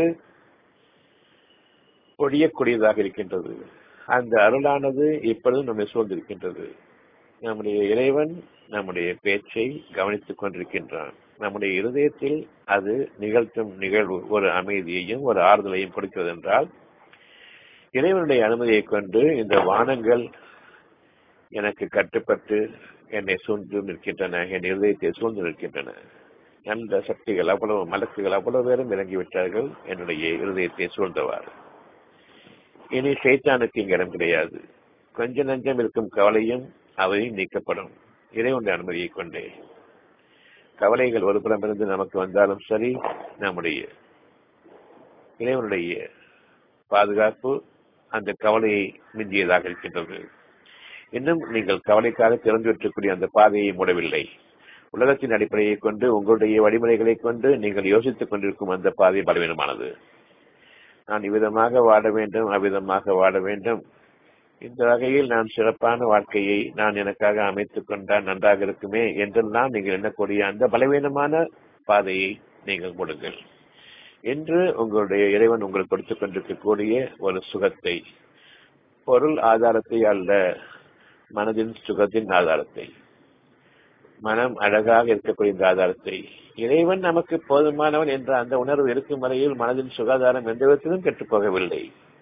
பொழியக்கூடியதாக இருக்கின்றது அந்த அருளானது இப்பொழுது நம்மை சூழ்ந்திருக்கின்றது நம்முடைய இறைவன் நம்முடைய பேச்சை கவனித்துக் கொண்டிருக்கின்றான் நம்முடைய இருதயத்தில் அது நிகழ்த்தும் நிகழ்வு ஒரு அமைதியையும் ஒரு ஆறுதலையும் கொடுக்கிறது என்றால் இறைவனுடைய அனுமதியை கொண்டு இந்த வானங்கள் எனக்கு கட்டுப்பட்டு என்னை சூழ்ந்து நிற்கின்றன என் இருதயத்தை சூழ்ந்து நிற்கின்றன அந்த சக்திகள் அவ்வளவு மலக்குகள் அவ்வளவு பேரும் இறங்கிவிட்டார்கள் என்னுடைய இருதயத்தை சூழ்ந்தவாறு இனி சைத்தானுக்கு இங்க இடம் கிடையாது கொஞ்ச நஞ்சம் இருக்கும் கவலையும் அவையும் நீக்கப்படும் இறைவனுடைய அனுமதியை கொண்டே கவலைகள் ஒரு புறமிருந்து நமக்கு வந்தாலும் சரி நம்முடைய இறைவனுடைய பாதுகாப்பு அந்த கவலையை மிஞ்சியதாக இருக்கின்றது இன்னும் நீங்கள் கவலைக்காக திறந்து விட்டக்கூடிய அந்த பாதையை மூடவில்லை உலகத்தின் அடிப்படையை கொண்டு உங்களுடைய வழிமுறைகளை கொண்டு நீங்கள் யோசித்துக் கொண்டிருக்கும் அந்த பாதை பலவீனமானது நான் இவ்விதமாக வாட வேண்டும் அவ்விதமாக வாட வேண்டும் இந்த வகையில் நான் சிறப்பான வாழ்க்கையை நான் எனக்காக அமைத்துக் கொண்டால் நன்றாக இருக்குமே என்றெல்லாம் நீங்கள் எண்ணக்கூடிய அந்த பலவீனமான பாதையை நீங்கள் மூடுங்கள் என்று உங்களுடைய இறைவன் உங்களுக்கு கொடுத்துக் கொண்டிருக்கக்கூடிய ஒரு சுகத்தை பொருள் ஆதாரத்தை அல்ல மனதின் சுகத்தின் ஆதாரத்தை மனம் அழகாக இருக்கக்கூடிய இந்த ஆதாரத்தை இறைவன் நமக்கு போதுமானவன் என்ற அந்த உணர்வு இருக்கும் வரையில் மனதின் சுகாதாரம் எந்த விதத்திலும் கெட்டுப் போகவில்லை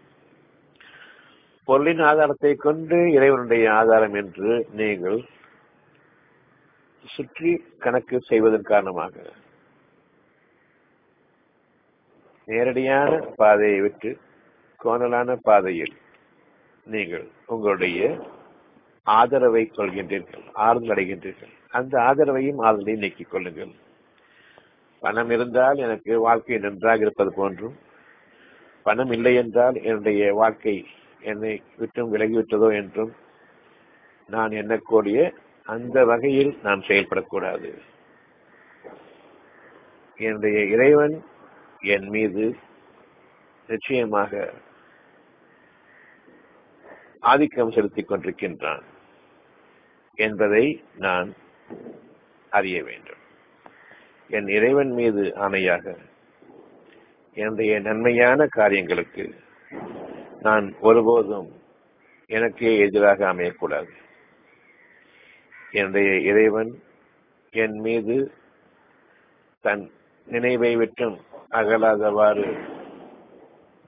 பொருளின் ஆதாரத்தை கொண்டு இறைவனுடைய ஆதாரம் என்று நீங்கள் சுற்றி கணக்கு செய்வதன் காரணமாக நேரடியான பாதையை விட்டு கோணலான பாதையில் நீங்கள் உங்களுடைய ஆதரவை கொள்கின்றீர்கள் ஆறுதல் அடைகின்றீர்கள் அந்த ஆதரவையும் ஆறுதலையும் நீக்கிக் கொள்ளுங்கள் பணம் இருந்தால் எனக்கு வாழ்க்கை நன்றாக இருப்பது போன்றும் பணம் இல்லை என்றால் என்னுடைய வாழ்க்கை என்னை விட்டும் விலகிவிட்டதோ என்றும் நான் எண்ணக்கூடிய அந்த வகையில் நான் செயல்படக்கூடாது என்னுடைய இறைவன் என் மீது நிச்சயமாக ஆதிக்கம் செலுத்திக் கொண்டிருக்கின்றான் என்பதை நான் அறிய வேண்டும் என் இறைவன் மீது ஆணையாக என்னுடைய நன்மையான காரியங்களுக்கு நான் ஒருபோதும் எனக்கே எதிராக அமையக்கூடாது என்னுடைய இறைவன் என் மீது தன் நினைவை விட்டும் அகலாதவாறு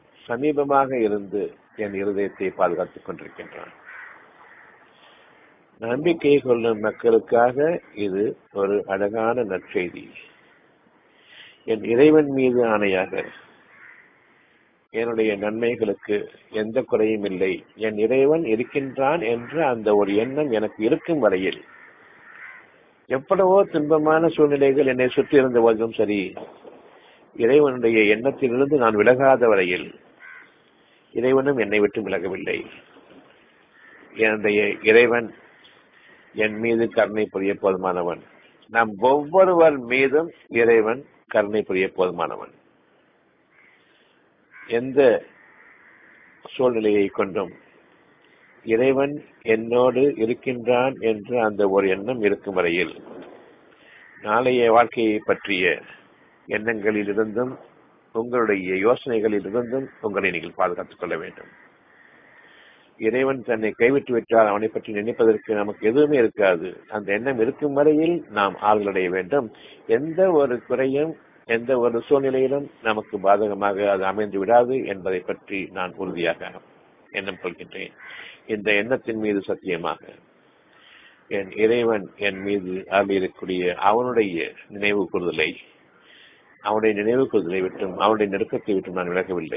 சமீபமாக இருந்து என் இருதயத்தை பாதுகாத்துக் கொண்டிருக்கின்றான் நம்பிக்கை கொள்ளும் மக்களுக்காக இது ஒரு அழகான நற்செய்தி என் இறைவன் மீது ஆணையாக என்னுடைய நன்மைகளுக்கு எந்த குறையும் இல்லை என் இறைவன் இருக்கின்றான் என்ற அந்த ஒரு எண்ணம் எனக்கு இருக்கும் வரையில் எவ்வளவோ துன்பமான சூழ்நிலைகள் என்னை சுற்றி இருந்த போதும் சரி இறைவனுடைய எண்ணத்திலிருந்து நான் விலகாத வரையில் இறைவனும் என்னை விட்டு விலகவில்லை என்னுடைய இறைவன் என் மீது கருணை புரிய போதுமானவன் நம் ஒவ்வொருவர் மீதும் இறைவன் கருணை புரிய போதுமானவன் எந்த சூழ்நிலையை கொண்டும் இறைவன் என்னோடு இருக்கின்றான் என்ற அந்த ஒரு எண்ணம் இருக்கும் வரையில் நாளைய வாழ்க்கையை பற்றிய எண்ணங்களிலிருந்தும் உங்களுடைய யோசனைகளிலிருந்தும் உங்களை நீங்கள் பாதுகாத்துக் கொள்ள வேண்டும் இறைவன் தன்னை கைவிட்டு விட்டால் அவனை பற்றி நினைப்பதற்கு நமக்கு எதுவுமே இருக்காது அந்த எண்ணம் இருக்கும் வரையில் நாம் ஆறுதலடைய வேண்டும் எந்த ஒரு குறையும் எந்த ஒரு சூழ்நிலையிலும் நமக்கு பாதகமாக அது அமைந்து விடாது என்பதை பற்றி நான் உறுதியாக எண்ணம் கொள்கின்றேன் இந்த எண்ணத்தின் மீது சத்தியமாக என் இறைவன் என் மீது இருக்கக்கூடிய அவனுடைய நினைவு கூறுதலை அவனுடைய நினைவு கூறுதலை விட்டும் அவனுடைய நெருக்கத்தை விட்டும் நான் விலகவில்லை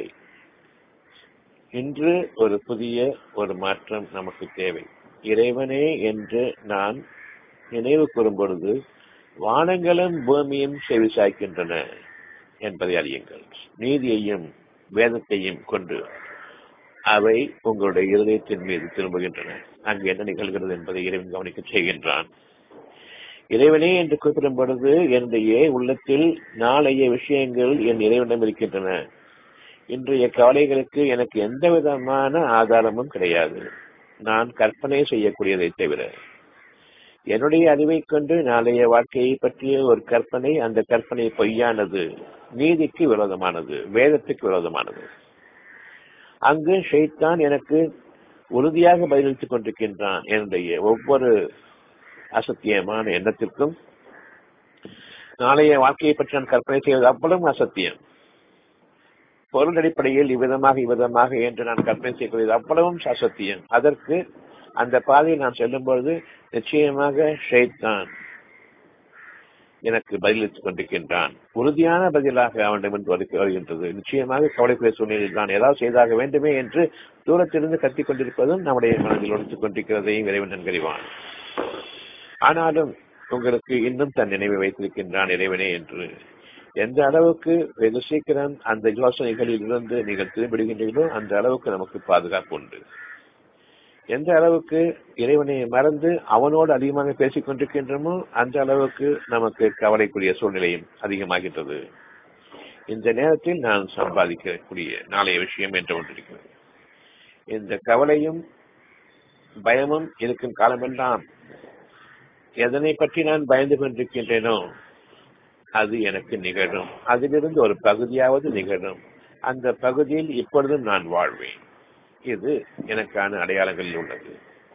இன்று ஒரு புதிய ஒரு மாற்றம் நமக்கு தேவை இறைவனே என்று நான் நினைவு கூறும் பொழுது வானங்களும் பூமியும் செவி சாய்க்கின்றன என்பதை அறியுங்கள் நீதியையும் வேதத்தையும் கொண்டு அவை உங்களுடைய இருதயத்தின் மீது திரும்புகின்றன அங்கு என்ன நிகழ்கிறது என்பதை இறைவன் கவனிக்க செய்கின்றான் இறைவனே என்று குறிப்பிடும் பொழுது என்னுடைய உள்ளத்தில் நாளைய விஷயங்கள் என் இறைவனிடம் இருக்கின்றன இன்றைய கவலைகளுக்கு எனக்கு எந்த விதமான ஆதாரமும் கிடையாது நான் கற்பனை செய்யக்கூடியதை தவிர என்னுடைய அறிவை கொண்டு நாளைய வாழ்க்கையை பற்றிய ஒரு கற்பனை அந்த கற்பனை பொய்யானது நீதிக்கு விரோதமானது வேதத்துக்கு விரோதமானது அங்கு ஷெய்தான் எனக்கு உறுதியாக பதிலளித்துக் கொண்டிருக்கின்றான் என்னுடைய ஒவ்வொரு அசத்தியமான எண்ணத்திற்கும் நாளைய வாழ்க்கையை பற்றி நான் கற்பனை செய்வது அவ்வளவு அசத்தியம் பொருள் அடிப்படையில் இவ்விதமாக இவ்விதமாக என்று நான் கற்பனை செய்யக்கூடியது அவ்வளவும் அசத்தியம் அதற்கு அந்த பாதையில் நான் செல்லும் பொழுது நிச்சயமாக ஷெய்தான் எனக்கு பதிலளித்துக் கொண்டிருக்கின்றான் உறுதியான பதிலாக அவனிடமிருந்து வருகின்றது நிச்சயமாக கவலைக்குரிய சூழ்நிலையில் நான் ஏதாவது செய்தாக வேண்டுமே என்று தூரத்திலிருந்து கத்திக் கொண்டிருப்பதும் நம்முடைய மனதில் உணர்த்துக் கொண்டிருக்கிறதையும் இறைவன் நன்கறிவான் ஆனாலும் உங்களுக்கு இன்னும் தன் நினைவை வைத்திருக்கின்றான் இறைவனே என்று எந்த அளவுக்கு வெகு சீக்கிரம் அந்த யோசனைகளில் இருந்து நீங்கள் திரும்பிடுகின்றீர்களோ அந்த அளவுக்கு நமக்கு பாதுகாப்பு உண்டு எந்த அளவுக்கு இறைவனை மறந்து அவனோடு அதிகமாக பேசிக் கொண்டிருக்கின்றோமோ அந்த அளவுக்கு நமக்கு கவலைக்குரிய சூழ்நிலையும் அதிகமாகின்றது இந்த நேரத்தில் நான் சம்பாதிக்கக்கூடிய நாளைய விஷயம் என்று கொண்டிருக்கிறது இந்த கவலையும் பயமும் இருக்கும் காலமெல்லாம் எதனை பற்றி நான் பயந்து கொண்டிருக்கின்றேனோ அது எனக்கு நிகழும் அதிலிருந்து ஒரு பகுதியாவது நிகழும் அந்த பகுதியில் இப்பொழுதும் நான் வாழ்வேன் இது எனக்கான அடையாளங்களில் உள்ளது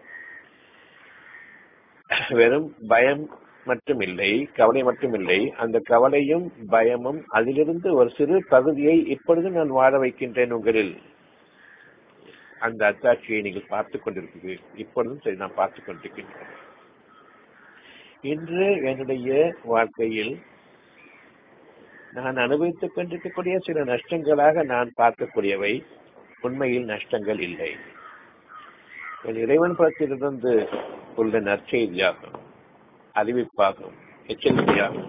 வெறும் பயம் மட்டும் இல்லை கவலை மட்டும் இல்லை அந்த கவலையும் பயமும் அதிலிருந்து ஒரு சிறு பகுதியை இப்பொழுது நான் வாழ வைக்கின்றேன் உங்களில் அந்த அத்தாட்சியை நீங்கள் பார்த்துக் கொண்டிருக்கிறீர்கள் இப்பொழுதும் சரி நான் பார்த்துக் கொண்டிருக்கின்றேன் இன்று என்னுடைய வாழ்க்கையில் நான் அனுபவித்துக் கொண்டிருக்கக்கூடிய சில நஷ்டங்களாக நான் பார்க்கக்கூடியவை உண்மையில் நஷ்டங்கள் இல்லை என் இறைவன் புறத்திலிருந்து உள்ள நற்செய்தியாகும் அறிவிப்பாகும் எச்சரிக்கையாகும்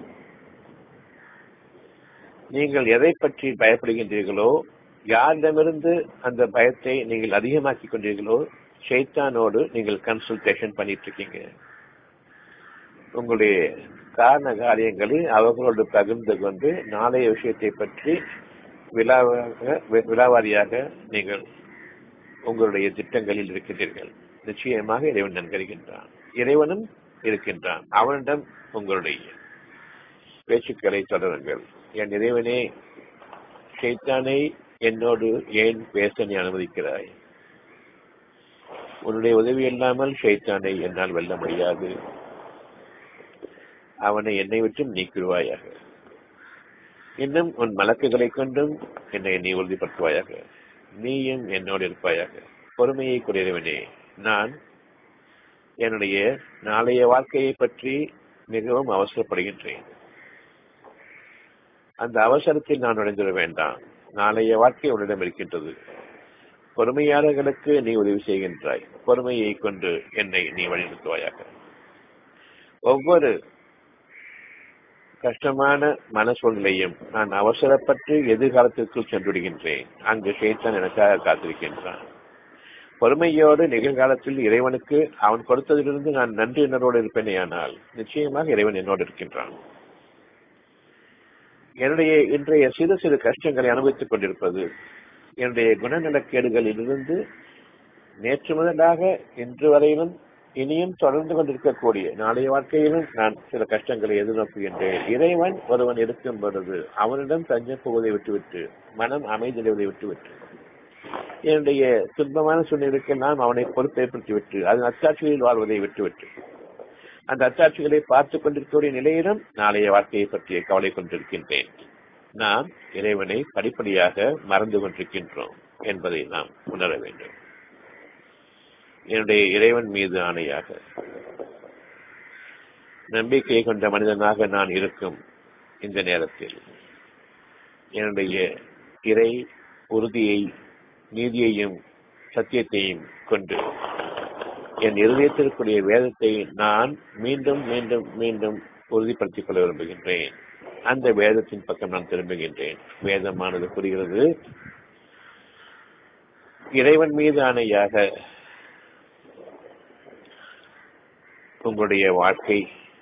நீங்கள் எதை பற்றி பயப்படுகின்றீர்களோ யாரிடமிருந்து அந்த பயத்தை நீங்கள் அதிகமாக்கிக் கொண்டீர்களோ ஷைத்தானோடு நீங்கள் கன்சல்டேஷன் பண்ணிட்டு இருக்கீங்க உங்களுடைய காரண காரியங்களில் அவர்களோடு பகிர்ந்து கொண்டு நாளைய விஷயத்தை பற்றி விழாவாக விழாவாரியாக நீங்கள் உங்களுடைய திட்டங்களில் இருக்கின்றீர்கள் நிச்சயமாக இறைவன் நன்கறிகின்றான் இறைவனும் இருக்கின்றான் அவனிடம் உங்களுடைய பேச்சுக்களை தொடருங்கள் என் இறைவனே ஷைத்தானை என்னோடு ஏன் பேச நீ அனுமதிக்கிறாய் உன்னுடைய உதவி இல்லாமல் ஷைத்தானை என்னால் வெல்ல முடியாது அவனை என்னை விட்டும் நீக்கிடுவாயாக இன்னும் உன் மலக்குகளை கொண்டும் என்னை நீ உறுதிப்படுத்துவாயாக நீயும் என்னோடு இருப்பாயாக பொறுமையை குறையவனே நான் என்னுடைய நாளைய வாழ்க்கையை பற்றி மிகவும் அவசரப்படுகின்றேன் அந்த அவசரத்தில் நான் நுழைந்துட வேண்டாம் நாளைய வாழ்க்கை உன்னிடம் இருக்கின்றது பொறுமையாளர்களுக்கு நீ உதவி செய்கின்றாய் பொறுமையை கொண்டு என்னை நீ வழிநடத்துவாயாக ஒவ்வொரு கஷ்டமான மன சூழ்நிலையும் நான் அவசரப்பட்டு எதிர்காலத்திற்குள் சென்றுவிடுகின்றேன் அங்கு ஷேத்தான் எனக்காக காத்திருக்கின்றான் பொறுமையோடு நிகழ்காலத்தில் இறைவனுக்கு அவன் கொடுத்ததிலிருந்து நான் நன்றி உணர்வோடு இருப்பேனே ஆனால் நிச்சயமாக இறைவன் என்னோடு இருக்கின்றான் என்னுடைய இன்றைய சிறு சிறு கஷ்டங்களை அனுபவித்துக் கொண்டிருப்பது என்னுடைய குணநலக்கேடுகளிலிருந்து நேற்று முதலாக இன்று வரையிலும் இனியும் தொடர்ந்து கொண்டிருக்கக்கூடிய நாளைய வாழ்க்கையிலும் நான் சில கஷ்டங்களை எதிர்நோக்குகின்றேன் இறைவன் ஒருவன் இருக்கும் பொழுது அவனிடம் தஞ்சம் போவதை விட்டுவிட்டு மனம் அமைதியடைவதை விட்டுவிட்டு என்னுடைய துன்பமான சூழ்நிலைக்கு நாம் அவனை பொறுப்பேற்படுத்திவிட்டு அதன் அச்சாட்சிகளில் வாழ்வதை விட்டுவிட்டு அந்த அச்சாட்சிகளை பார்த்துக் கொண்டிருக்கக்கூடிய நிலையிலும் நாளைய வாழ்க்கையை பற்றிய கவலை கொண்டிருக்கின்றேன் நாம் இறைவனை படிப்படியாக மறந்து கொண்டிருக்கின்றோம் என்பதை நாம் உணர வேண்டும் என்னுடைய இறைவன் மீது ஆணையாக நம்பிக்கை கொண்ட மனிதனாக நான் இருக்கும் இந்த நேரத்தில் என்னுடைய இறை உறுதியை நீதியையும் சத்தியத்தையும் கொண்டு என் இருதயத்திற்குரிய வேதத்தை நான் மீண்டும் மீண்டும் மீண்டும் உறுதிப்படுத்திக் கொள்ள விரும்புகின்றேன் அந்த வேதத்தின் பக்கம் நான் திரும்புகின்றேன் வேதமானது புரிகிறது இறைவன் மீது ஆணையாக உங்களுடைய வாழ்க்கை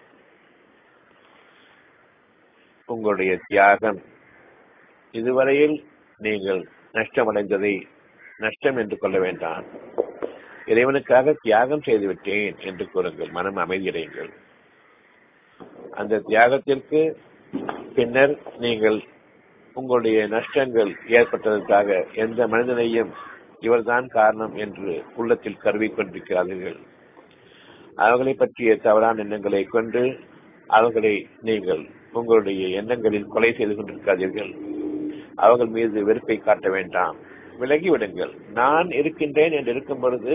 உங்களுடைய தியாகம் இதுவரையில் நீங்கள் நஷ்டமடைந்ததை நஷ்டம் என்று கொள்ள வேண்டாம் இறைவனுக்காக தியாகம் செய்துவிட்டேன் என்று கூறுங்கள் மனம் அமைதியடையுங்கள் அந்த தியாகத்திற்கு பின்னர் நீங்கள் உங்களுடைய நஷ்டங்கள் ஏற்பட்டதற்காக எந்த மனிதனையும் இவர்தான் காரணம் என்று உள்ளத்தில் கருவி கொண்டிருக்கிறார்கள் அவர்களை பற்றிய தவறான எண்ணங்களை கொண்டு அவர்களை நீங்கள் உங்களுடைய எண்ணங்களில் கொலை செய்து கொண்டிருக்காதீர்கள் அவர்கள் மீது வெறுப்பை காட்ட வேண்டாம் விலகிவிடுங்கள் நான் இருக்கின்றேன் என்று இருக்கும் பொழுது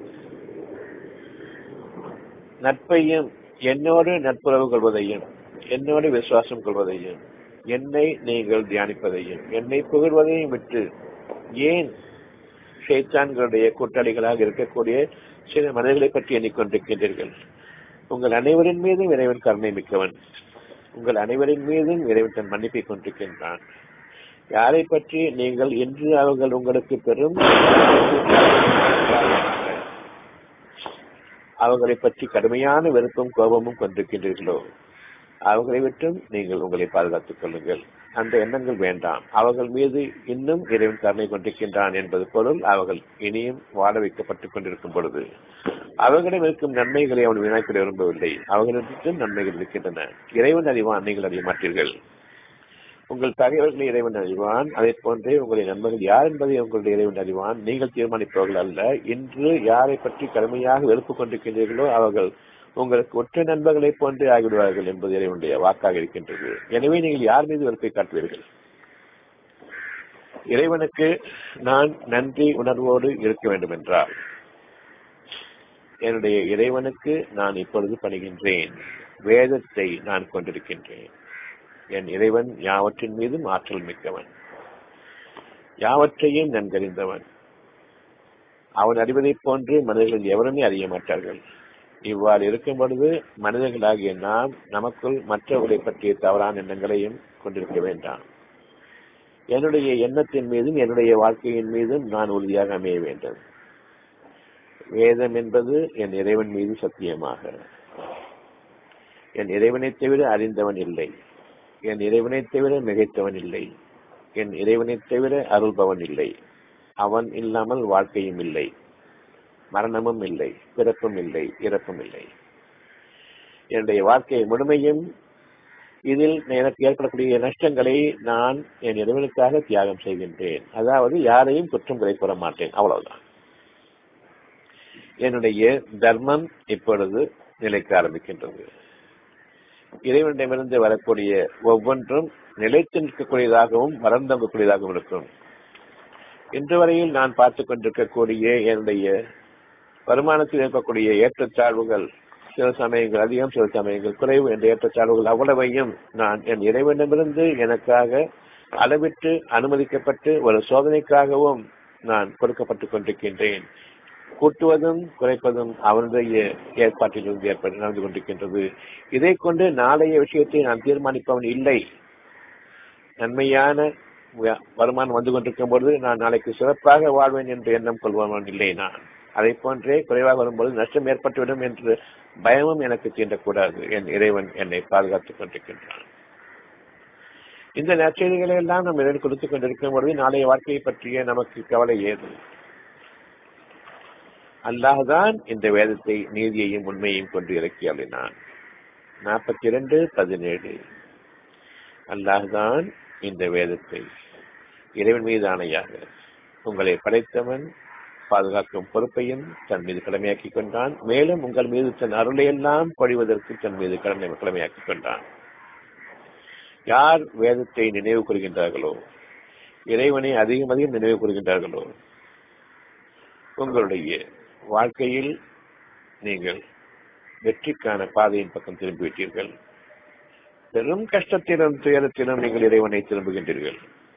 நட்பையும் என்னோடு நட்புறவு கொள்வதையும் என்னோடு விசுவாசம் கொள்வதையும் என்னை நீங்கள் தியானிப்பதையும் என்னை புகழ்வதையும் விட்டு ஏன் ஷேத்தான்களுடைய கூட்டாளிகளாக இருக்கக்கூடிய சில மனிதர்களை பற்றி எண்ணிக்கொண்டிருக்கின்றீர்கள் உங்கள் அனைவரின் மீதும் இறைவன் கருணை மிக்கவன் உங்கள் அனைவரின் மீதும் இறைவன் தன் மன்னிப்பை கொண்டிருக்கின்றான் யாரை பற்றி நீங்கள் இன்று அவர்கள் உங்களுக்கு பெரும் அவர்களை பற்றி கடுமையான வெறுப்பும் கோபமும் கொண்டிருக்கின்றீர்களோ அவர்களை விட்டும் நீங்கள் உங்களை பாதுகாத்துக் கொள்ளுங்கள் அந்த எண்ணங்கள் வேண்டாம் அவர்கள் மீது இன்னும் இறைவன் கருணை கொண்டிருக்கின்றான் என்பது பொருள் அவர்கள் இனியும் வாழ வைக்கப்பட்டுக் கொண்டிருக்கும் பொழுது அவர்களிடம் இருக்கும் நன்மைகளை அவன் வினாக்கிட விரும்பவில்லை அவர்களிடத்திலும் நன்மைகள் இருக்கின்றன இறைவன் அறிவான் நீங்கள் அறிய மாட்டீர்கள் உங்கள் பகைவர்களை இறைவன் அறிவான் அதை போன்றே உங்களுடைய நண்பர்கள் யார் என்பதை உங்களுடைய இறைவன் அறிவான் நீங்கள் தீர்மானிப்பவர்கள் அல்ல இன்று யாரை பற்றி கடுமையாக வெறுப்பு கொண்டிருக்கின்றீர்களோ அவர்கள் உங்களுக்கு ஒற்றை நண்பர்களை போன்றே ஆகிவிடுவார்கள் என்பது இறைவனுடைய வாக்காக இருக்கின்றது எனவே நீங்கள் யார் மீது வெறுப்பை காட்டுவீர்கள் இறைவனுக்கு நான் நன்றி உணர்வோடு இருக்க வேண்டும் என்றால் என்னுடைய இறைவனுக்கு நான் இப்பொழுது பணிகின்றேன் வேதத்தை நான் கொண்டிருக்கின்றேன் என் இறைவன் யாவற்றின் மீதும் ஆற்றல் மிக்கவன் யாவற்றையும் நன்கறிந்தவன் அவன் அறிவதைப் போன்று மனிதர்கள் எவருமே அறிய மாட்டார்கள் இவ்வாறு இருக்கும் பொழுது மனிதர்களாகிய நாம் நமக்குள் மற்றவர்களை பற்றிய தவறான எண்ணங்களையும் கொண்டிருக்க வேண்டாம் என்னுடைய எண்ணத்தின் மீதும் என்னுடைய வாழ்க்கையின் மீதும் நான் உறுதியாக அமைய வேண்டும் வேதம் என்பது என் இறைவன் மீது சத்தியமாக என் இறைவனை தவிர அறிந்தவன் இல்லை என் இறைவனை தவிர மிகைத்தவன் இல்லை என் இறைவனை தவிர அருள்பவன் இல்லை அவன் இல்லாமல் வாழ்க்கையும் இல்லை மரணமும் இல்லை பிறப்பும் இல்லை இறப்பும் இல்லை என்னுடைய வாழ்க்கை முழுமையும் இதில் எனக்கு ஏற்படக்கூடிய நஷ்டங்களை நான் என் இறைவனுக்காக தியாகம் செய்கின்றேன் அதாவது யாரையும் குற்றம் குறை கூற மாட்டேன் அவ்வளவுதான் என்னுடைய தர்மம் இப்பொழுது நிலைக்க ஆரம்பிக்கின்றது இறைவனிடமிருந்து வரக்கூடிய ஒவ்வொன்றும் நிலைத்து நிற்கக்கூடியதாகவும் வளர்ந்தங்கக்கூடியதாகவும் இருக்கும் இன்று வரையில் நான் பார்த்துக் கொண்டிருக்கக்கூடிய என்னுடைய வருமானத்தில் ஏற்படக்கூடிய ஏற்றத்தாழ்வுகள் சில சமயங்கள் அதிகம் சில சமயங்கள் குறைவு என்ற ஏற்றத்தாழ்வுகள் அவ்வளவையும் நான் என் இறைவனிடமிருந்து எனக்காக அளவிட்டு அனுமதிக்கப்பட்டு ஒரு சோதனைக்காகவும் நான் கொடுக்கப்பட்டுக் கொண்டிருக்கின்றேன் கூட்டுவதும் குறைப்பதும் அவனுடைய ஏற்பாட்டிலிருந்து ஏற்பட்டு நடந்து கொண்டிருக்கின்றது இதை கொண்டு நாளைய விஷயத்தை நான் தீர்மானிப்பவன் இல்லை நன்மையான வருமானம் வந்து கொண்டிருக்கும் பொழுது நான் நாளைக்கு சிறப்பாக வாழ்வேன் என்று எண்ணம் கொள்பவன் இல்லை நான் அதை போன்றே குறைவாக வரும்போது நஷ்டம் ஏற்பட்டுவிடும் என்று பயமும் எனக்கு தீண்டக்கூடாது என் இறைவன் என்னை பாதுகாத்துக் கொண்டிருக்கின்றான் இந்த நற்செய்திகளை எல்லாம் நாம் இறைவன் கொடுத்துக் கொண்டிருக்கும் பொழுது நாளைய வாழ்க்கையை பற்றிய நமக்கு கவலை ஏது அல்லாஹ்தான் இந்த வேதத்தை நீதியையும் உண்மையையும் கொண்டு இறக்கி அள்ளினான் நாற்பத்தி இரண்டு பதினேழு அல்லாஹ்தான் இந்த வேதத்தை இறைவன் மீது ஆணையாக உங்களை படைத்தவன் பாதுகாக்கும் பொறுப்பையும் தன் மீது கடமையாக்கிக் கொண்டான் மேலும் உங்கள் மீது தன் அருளையெல்லாம் பொழிவதற்கு தன் மீது கடமை கடமையாக்கிக் கொண்டான் யார் வேதத்தை நினைவு கூறுகின்றார்களோ இறைவனை அதிகம் அதிகம் நினைவு கூறுகின்றார்களோ உங்களுடைய வாழ்க்கையில் நீங்கள் வெற்றிக்கான பாதையின் பக்கம் திரும்பிவிட்டீர்கள் பெரும் கஷ்டத்திலும் துயரத்திலும் நீங்கள் இறைவனை திரும்புகின்றீர்கள்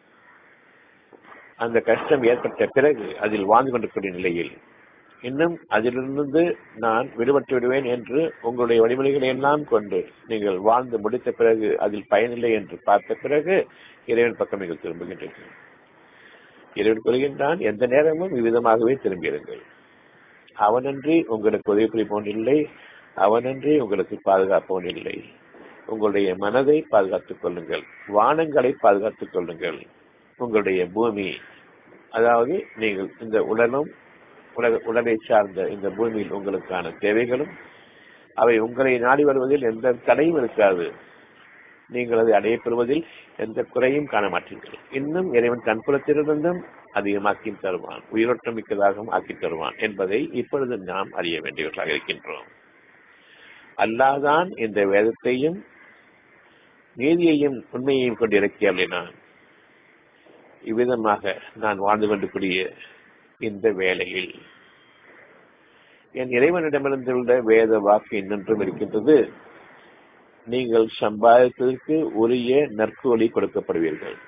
அந்த கஷ்டம் ஏற்பட்ட பிறகு அதில் வாழ்ந்து கொண்டிருக்கிற நிலையில் இன்னும் அதிலிருந்து நான் விடுபட்டு விடுவேன் என்று உங்களுடைய வழிமுறைகளை எல்லாம் கொண்டு நீங்கள் வாழ்ந்து முடித்த பிறகு அதில் பயனில்லை என்று பார்த்த பிறகு இறைவன் பக்கம் நீங்கள் திரும்புகின்றீர்கள் இறைவன் கூறுகின்றான் எந்த நேரமும் இவ்விதமாகவே திரும்பியிருங்கள் அவனன்றி உங்களுக்கு உதவி புரிப்பவன் இல்லை அவனன்றி உங்களுக்கு பாதுகாப்பவன் இல்லை உங்களுடைய மனதை பாதுகாத்துக் கொள்ளுங்கள் வானங்களை பாதுகாத்துக் கொள்ளுங்கள் உங்களுடைய பூமி அதாவது நீங்கள் இந்த உடலும் உலக உடலை சார்ந்த இந்த பூமியில் உங்களுக்கான தேவைகளும் அவை உங்களை நாடி வருவதில் எந்த தடையும் இருக்காது நீங்கள் அதை அடையப்பெறுவதில் எந்த குறையும் காண மாட்டீர்கள் இன்னும் இறைவன் தன்புலத்திலிருந்தும் அதிகமாக்கி தருவான் உயிரோட்டம் மிக்கதாகவும் ஆக்கி தருவான் என்பதை இப்பொழுது நாம் அறிய வேண்டியவர்களாக இருக்கின்றோம் அல்லாதான் இந்த வேதத்தையும் நீதியையும் உண்மையையும் கொண்டு இறக்கியள்ளினான் இவ்விதமாக நான் வாழ்ந்து கொண்டிருக்கூடிய இந்த வேளையில் என் இறைவனிடமிருந்துள்ள வேத வாக்கு இன்னொன்றும் இருக்கின்றது நீங்கள் சம்பாதித்ததற்கு உரிய நற்கூலி கொடுக்கப்படுவீர்கள்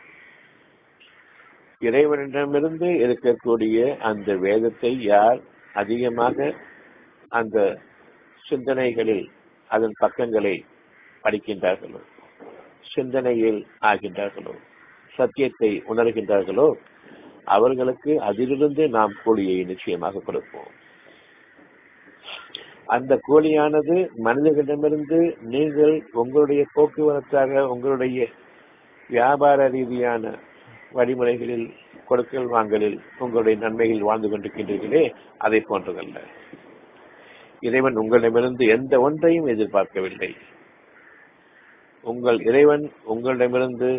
இறைவனிடமிருந்து இருக்கக்கூடிய அந்த வேதத்தை யார் அதிகமாக அந்த சிந்தனைகளில் அதன் பக்கங்களை படிக்கின்றார்களோ சிந்தனையில் ஆகின்றார்களோ சத்தியத்தை உணர்கின்றார்களோ அவர்களுக்கு அதிலிருந்து நாம் கூலியை நிச்சயமாக கொடுப்போம் அந்த கூலியானது மனிதர்களிடமிருந்து நீங்கள் உங்களுடைய போக்குவரத்தாக உங்களுடைய வியாபார ரீதியான வழிமுறைகளில் கொடுக்கல் வாங்கலில் உங்களுடைய நன்மைகள் வாழ்ந்து கொண்டிருக்கின்றீர்களே அதை போன்றதல்ல இறைவன் உங்களிடமிருந்து எந்த ஒன்றையும் எதிர்பார்க்கவில்லை உங்கள் இறைவன் உங்களிடமிருந்து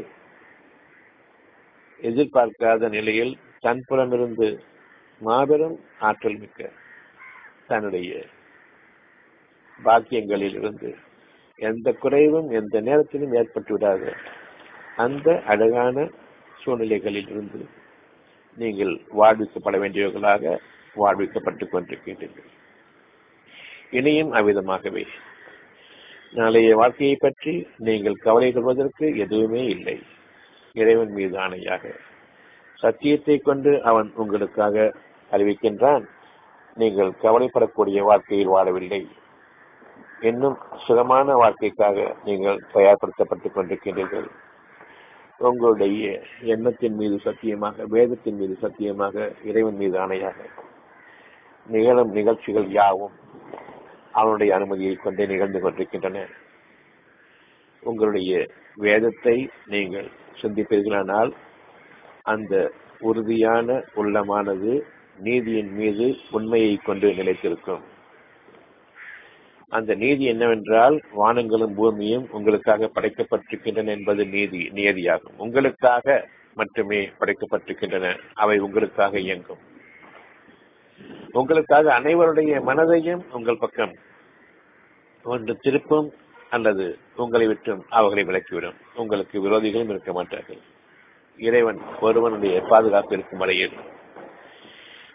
எதிர்பார்க்காத நிலையில் தன்புறமிருந்து மாபெரும் ஆற்றல் மிக்க தன்னுடைய பாக்கியங்களில் இருந்து எந்த குறைவும் எந்த நேரத்திலும் ஏற்பட்டு விடாத அந்த அழகான சூழ்நிலைகளில் இருந்து நீங்கள் வாழ்விக்கப்பட வேண்டியவர்களாக வாழ்விக்கப்பட்டுக் கொண்டிருக்கின்றீர்கள் இனியும் அவ்விதமாகவே நாளைய வாழ்க்கையை பற்றி நீங்கள் கவலை கொள்வதற்கு எதுவுமே இல்லை இறைவன் மீது ஆணையாக சத்தியத்தை கொண்டு அவன் உங்களுக்காக அறிவிக்கின்றான் நீங்கள் கவலைப்படக்கூடிய வாழ்க்கையில் வாழவில்லை இன்னும் சுகமான வாழ்க்கைக்காக நீங்கள் தயார்படுத்தப்பட்டுக் கொண்டிருக்கின்றீர்கள் உங்களுடைய எண்ணத்தின் மீது சத்தியமாக வேதத்தின் மீது சத்தியமாக இறைவன் மீது ஆணையாக நிகழும் நிகழ்ச்சிகள் யாவும் அவனுடைய அனுமதியை கொண்டே நிகழ்ந்து கொண்டிருக்கின்றன உங்களுடைய வேதத்தை நீங்கள் சிந்திப்பீர்களானால் அந்த உறுதியான உள்ளமானது நீதியின் மீது உண்மையை கொண்டு நிலைத்திருக்கும் அந்த நீதி என்னவென்றால் வானங்களும் பூமியும் உங்களுக்காக படைக்கப்பட்டிருக்கின்றன என்பது நீதி நியதியாகும் உங்களுக்காக மட்டுமே படைக்கப்பட்டிருக்கின்றன அவை உங்களுக்காக இயங்கும் உங்களுக்காக அனைவருடைய மனதையும் உங்கள் பக்கம் ஒன்று திருப்பும் அல்லது உங்களை விட்டும் அவர்களை விலக்கிவிடும் உங்களுக்கு விரோதிகளும் இருக்க மாட்டார்கள் இறைவன் ஒருவனுடைய பாதுகாப்பு இருக்கும் வரையில்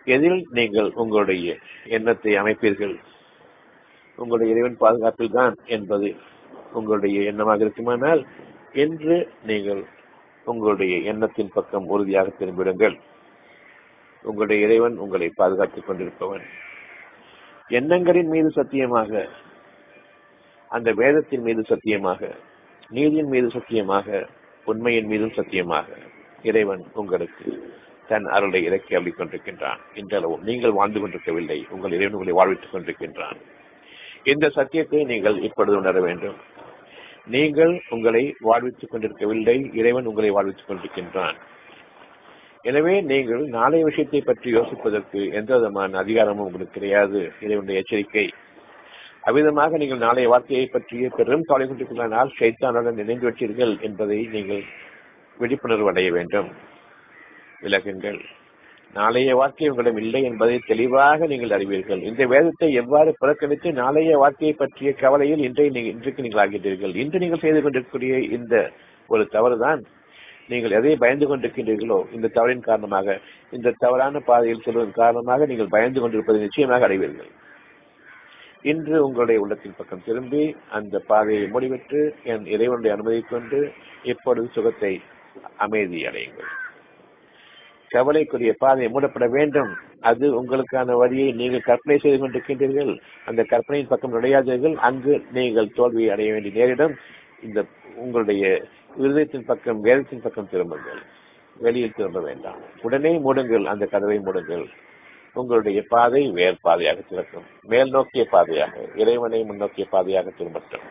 எதில் நீங்கள் உங்களுடைய எண்ணத்தை அமைப்பீர்கள் உங்களுடைய இறைவன் பாதுகாப்பில் தான் என்பது உங்களுடைய எண்ணமாக இருக்குமானால் என்று நீங்கள் உங்களுடைய எண்ணத்தின் பக்கம் உறுதியாக திரும்பிடுங்கள் உங்களுடைய இறைவன் உங்களை பாதுகாத்துக் கொண்டிருப்பவன் எண்ணங்களின் மீது சத்தியமாக அந்த வேதத்தின் மீது சத்தியமாக நீதியின் மீது சத்தியமாக உண்மையின் மீதும் சத்தியமாக இறைவன் உங்களுக்கு தன் அருளை இறக்கி அள்ளிக் கொண்டிருக்கின்றான் இன்றளவும் நீங்கள் வாழ்ந்து கொண்டிருக்கவில்லை உங்கள் இறைவன் உங்களை வாழ்வித்துக் கொண்டிருக்கின்றான் இந்த சத்தியத்தை நீங்கள் இப்பொழுது உணர வேண்டும் நீங்கள் உங்களை வாழ்வித்துக் கொண்டிருக்கவில்லை இறைவன் உங்களை வாழ்வித்துக் கொண்டிருக்கின்றான் எனவே நீங்கள் நாளைய விஷயத்தை பற்றி யோசிப்பதற்கு எந்த விதமான அதிகாரமும் உங்களுக்கு கிடையாது இறைவனுடைய எச்சரிக்கை அவ்விதமாக நீங்கள் நாளைய வார்த்தையை பற்றிய பெரும் கவலை கொண்டிருக்கிறானால் ஷைத்தானுடன் இணைந்து வச்சீர்கள் என்பதை நீங்கள் விழிப்புணர்வு அடைய வேண்டும் விலகுங்கள் நாளைய வாழ்க்கை உங்களிடம் இல்லை என்பதை தெளிவாக நீங்கள் அறிவீர்கள் இந்த வேதத்தை எவ்வாறு புறக்கணித்து நாளைய வாழ்க்கையை பற்றிய கவலையில் இன்றைய இன்றைக்கு நீங்கள் ஆகின்றீர்கள் இன்று நீங்கள் செய்து கொண்டிருக்கக்கூடிய இந்த ஒரு தவறுதான் நீங்கள் எதை பயந்து கொண்டிருக்கின்றீர்களோ இந்த தவறின் காரணமாக இந்த தவறான பாதையில் செல்வதன் காரணமாக நீங்கள் பயந்து கொண்டிருப்பதை நிச்சயமாக அடைவீர்கள் இன்று உங்களுடைய உள்ளத்தின் பக்கம் திரும்பி அந்த பாதையை முடிவிட்டு என் இறைவனுடைய அனுமதி கொண்டு இப்பொழுது சுகத்தை அமைதி அடையுங்கள் கவலைக்குரிய பாதை மூடப்பட வேண்டும் அது உங்களுக்கான வழியை நீங்கள் கற்பனை செய்து கொண்டிருக்கின்றீர்கள் அந்த கற்பனையின் பக்கம் நுழையாதீர்கள் அங்கு நீங்கள் தோல்வியை அடைய வேண்டிய நேரிடம் இந்த உங்களுடைய விருதத்தின் பக்கம் வேதத்தின் பக்கம் திரும்புங்கள் வெளியில் திரும்ப வேண்டாம் உடனே மூடுங்கள் அந்த கதவை மூடுங்கள் உங்களுடைய பாதை வேர் பாதையாக திறக்கும் மேல் நோக்கிய பாதையாக இறைவனை முன்னோக்கிய பாதையாக திரும்பட்டும்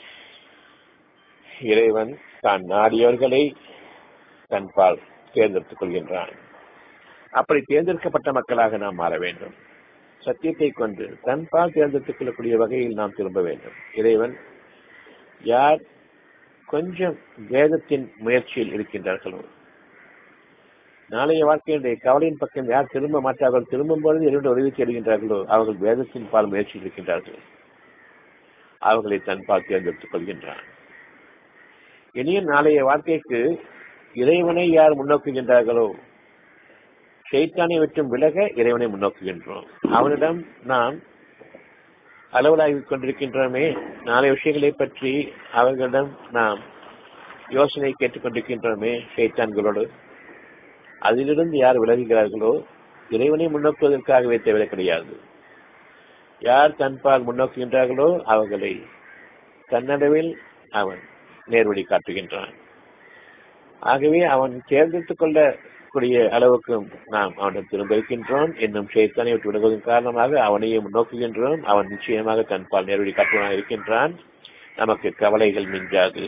இறைவன் தான் நாடியவர்களை தன் பால் தேர்ந்தெடுத்துக் கொள்கின்றான் அப்படி தேர்ந்தெடுக்கப்பட்ட மக்களாக நாம் மாற வேண்டும் சத்தியத்தை கொண்டு தன் பால் தேர்ந்தெடுத்துக் கொள்ளக்கூடிய வகையில் நாம் திரும்ப வேண்டும் இறைவன் யார் கொஞ்சம் வேதத்தின் முயற்சியில் இருக்கின்றார்களோ நாளைய வாழ்க்கையுடைய கவலையின் பக்கம் யார் திரும்ப மாட்டார்கள் திரும்பும் பொழுது இரண்டு உதவி தேடுகின்றார்களோ அவர்கள் வேதத்தின் பால் முயற்சியில் இருக்கின்றார்கள் அவர்களை தன் பால் தேர்ந்தெடுத்துக் கொள்கின்றான் இனியும் நாளைய வாழ்க்கைக்கு இறைவனை யார் முன்னோக்குகின்றார்களோ ஷெய்தானை விட்டும் விலக இறைவனை முன்னோக்குகின்றோம் அவனிடம் நாம் அளவலாகிக் கொண்டிருக்கின்றோமே நாளைய விஷயங்களை பற்றி அவர்களிடம் நாம் யோசனை கேட்டுக் கொண்டிருக்கின்றோமே ஷெய்தான்களோடு அதிலிருந்து யார் விலகுகிறார்களோ இறைவனை முன்னோக்குவதற்காகவே தேவை கிடையாது யார் தன்பால் முன்னோக்குகின்றார்களோ அவர்களை தன்னளவில் அவன் நேர்வழி காட்டுகின்றான் ஆகவே அவன் தேர்ந்தெடுத்துக் கொள்ளக்கூடிய அளவுக்கும் நாம் அவனிடம் திரும்ப இருக்கின்றோம் என்னும் சேத்தனை விட்டு விடுவதன் காரணமாக அவனையே முன்னோக்குகின்றோம் அவன் நிச்சயமாக தன்பால் நேர்வழி காட்டுவனாக இருக்கின்றான் நமக்கு கவலைகள் மிஞ்சாது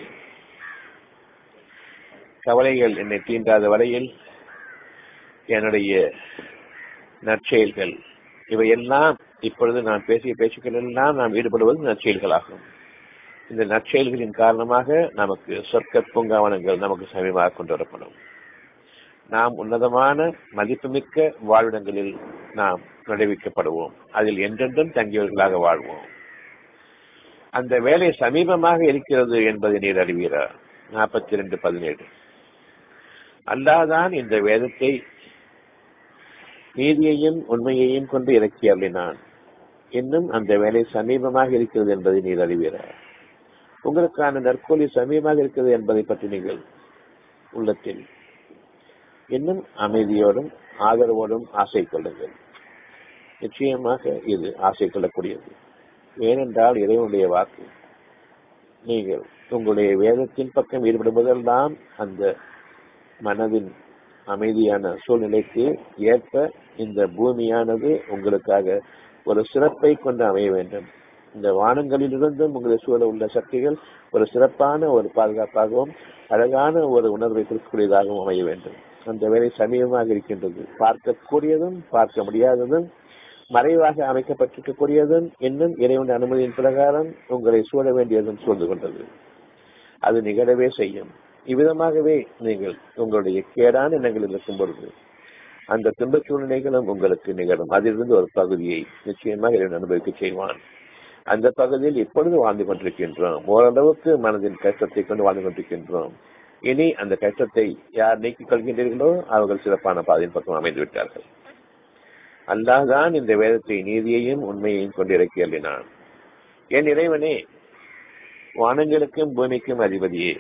கவலைகள் என்னை தீண்டாத வரையில் என்னுடைய நற்செயல்கள் இவையெல்லாம் இப்பொழுது நான் பேசிய பேச்சுக்கள் எல்லாம் நாம் ஈடுபடுவது நற்செயல்களாகும் இந்த நற்செயல்களின் காரணமாக நமக்கு சொர்க்க பூங்காவனங்கள் நமக்கு சமீபமாக கொண்டு வரப்படும் நாம் உன்னதமான மதிப்புமிக்க வாழ்விடங்களில் நாம் நுழைவிக்கப்படுவோம் அதில் என்றென்றும் தங்கியவர்களாக வாழ்வோம் அந்த வேலை சமீபமாக இருக்கிறது என்பதை நீர் அறிவீரா நாற்பத்தி இரண்டு பதினேழு அல்லாதான் இந்த வேதத்தை நீதியையும் உண்மையையும் கொண்டு இறக்கி அருளினான் இன்னும் அந்த வேலை சமீபமாக இருக்கிறது என்பதை நீர் அறிவீரார் உங்களுக்கான நற்கூலி சமீபமாக இருக்கிறது என்பதை பற்றி நீங்கள் உள்ளத்தில் இன்னும் அமைதியோடும் ஆதரவோடும் ஆசை கொள்ளுங்கள் நிச்சயமாக இது ஆசை கொள்ளக்கூடியது ஏனென்றால் இறைவனுடைய வாக்கு நீங்கள் உங்களுடைய வேதத்தின் பக்கம் ஈடுபடுவதெல்லாம் அந்த மனதின் அமைதியான சூழ்நிலைக்கு ஏற்ப இந்த பூமியானது உங்களுக்காக ஒரு சிறப்பை கொண்டு அமைய வேண்டும் இந்த வானங்களிலிருந்தும் உங்களை சூழ உள்ள சக்திகள் ஒரு சிறப்பான ஒரு பாதுகாப்பாகவும் அழகான ஒரு உணர்வை கொடுக்கக்கூடியதாகவும் அமைய வேண்டும் அந்த வேலை சமீபமாக இருக்கின்றது பார்க்கக்கூடியதும் பார்க்க முடியாததும் மறைவாக அமைக்கப்பட்டிருக்கக்கூடியதும் இன்னும் இறைவன் அனுமதியின் பிரகாரம் உங்களை சூழ வேண்டியதும் சூழ்ந்து கொண்டது அது நிகழவே செய்யும் இவ்விதமாகவே நீங்கள் உங்களுடைய கேடான எண்ணங்களில் இருக்கும் பொழுது அந்த துன்ப சூழ்நிலைகளும் உங்களுக்கு நிகழும் அதிலிருந்து ஒரு பகுதியை நிச்சயமாக இறைவன் அனுபவிக்க செய்வான் அந்த பகுதியில் இப்பொழுது வாழ்ந்து கொண்டிருக்கின்றோம் ஓரளவுக்கு மனதின் கஷ்டத்தை கொண்டு வாழ்ந்து கொண்டிருக்கின்றோம் இனி அந்த கஷ்டத்தை யார் நீக்கிக் கொள்கின்றீர்களோ அவர்கள் சிறப்பான பாதையின் பக்கம் அமைந்து விட்டார்கள் அல்லாஹ்தான் இந்த வேதத்தை நீதியையும் உண்மையையும் கொண்டிருக்கி அள்ளினான் என் இறைவனே வானங்களுக்கும் பூமிக்கும் அதிபதியே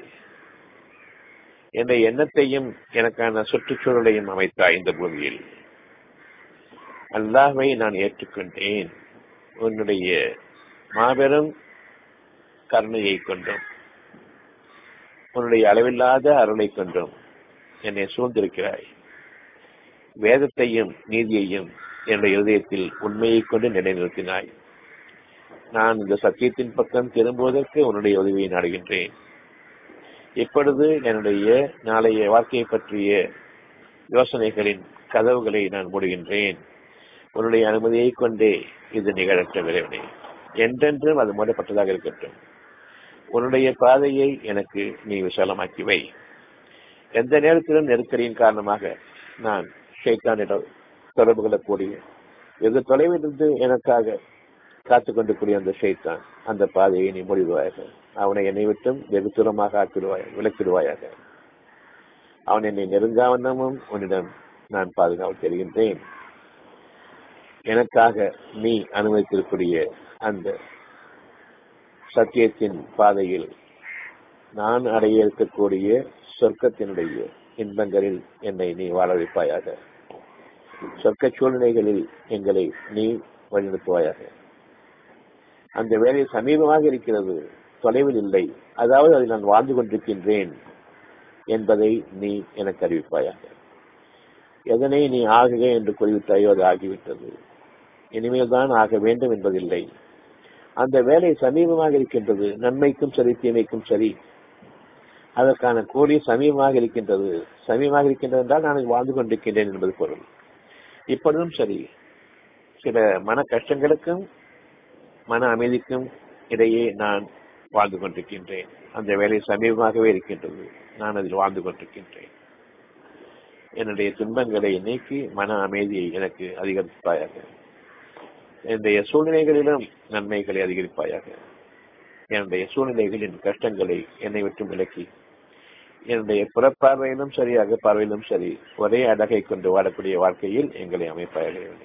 என்ற எண்ணத்தையும் எனக்கான சுற்றுச்சூழலையும் அமைத்தாய் இந்த பூமியில் அல்லாஹ்வை நான் ஏற்றுக்கொண்டேன் உன்னுடைய மாபெரும் கருணையை கொண்டும் உன்னுடைய அளவில்லாத அருளை கொண்டும் என்னை சூழ்ந்திருக்கிறாய் வேதத்தையும் நீதியையும் என்னுடைய இருதயத்தில் உண்மையை கொண்டு நிலைநிறுத்தினாய் நான் இந்த சத்தியத்தின் பக்கம் திரும்புவதற்கு உன்னுடைய உதவியை நாடுகின்றேன் இப்பொழுது என்னுடைய நாளைய வாழ்க்கையை பற்றிய யோசனைகளின் கதவுகளை நான் மூடுகின்றேன் உன்னுடைய அனுமதியை கொண்டே இது நிகழட்டும் இறைவனே என்றென்றும் அது மூடப்பட்டதாக இருக்கட்டும் உன்னுடைய பாதையை எனக்கு நீ விசாலமாக்கி வை எந்த நேரத்திலும் நெருக்கடியின் காரணமாக நான் ஷைத்தானிடம் தொடர்பு கொள்ளக்கூடிய வெகு தொலைவில் இருந்து எனக்காக காத்துக் கொண்டிருக்கூடிய அந்த ஷைத்தான் அந்த பாதையை நீ மூடிடுவாயாக அவனை என்னை விட்டும் வெகு தூரமாக ஆக்கிடுவாய் விளக்கிடுவாயாக அவன் என்னை நெருங்காவண்ணமும் உன்னிடம் நான் பாதுகாப்பு தெரிகின்றேன் எனக்காக நீ அனுமதித்திருக்கூடிய அந்த சத்தியத்தின் பாதையில் நான் அடைய இருக்கக்கூடிய சொர்க்கத்தினுடைய இன்பங்களில் என்னை நீ வாழ வைப்பாயாக சொர்க்க சூழ்நிலைகளில் எங்களை நீ வழிநடத்துவாயாக அந்த வேலை சமீபமாக இருக்கிறது தொலைவில் இல்லை அதாவது அதில் நான் வாழ்ந்து கொண்டிருக்கின்றேன் என்பதை நீ எனக்கு அறிவிப்பாயாக எதனை நீ ஆகுக என்று கூறிவிட்டாயோ அது ஆகிவிட்டது இனிமேல் தான் ஆக வேண்டும் என்பதில்லை அந்த வேலை சமீபமாக இருக்கின்றது நன்மைக்கும் சரி தீமைக்கும் சரி அதற்கான கூலி சமீபமாக இருக்கின்றது சமீபமாக இருக்கின்றது என்றால் நான் வாழ்ந்து கொண்டிருக்கின்றேன் என்பது பொருள் இப்பொழுதும் சரி சில மன கஷ்டங்களுக்கும் மன அமைதிக்கும் இடையே நான் வாழ்ந்து கொண்டிருக்கின்றேன் அந்த வேலை சமீபமாகவே இருக்கின்றது நான் அதில் வாழ்ந்து கொண்டிருக்கின்றேன் என்னுடைய துன்பங்களை நீக்கி மன அமைதியை எனக்கு அதிகரிப்பாயாக என்னுடைய சூழ்நிலைகளிலும் நன்மைகளை அதிகரிப்பாயாக என்னுடைய சூழ்நிலைகளின் கஷ்டங்களை என்னை விட்டு விலக்கி என்னுடைய புறப்பார்வையிலும் சரி அகப்பார்வையிலும் சரி ஒரே அழகை கொண்டு வாழக்கூடிய வாழ்க்கையில் எங்களை அமைப்பாயாக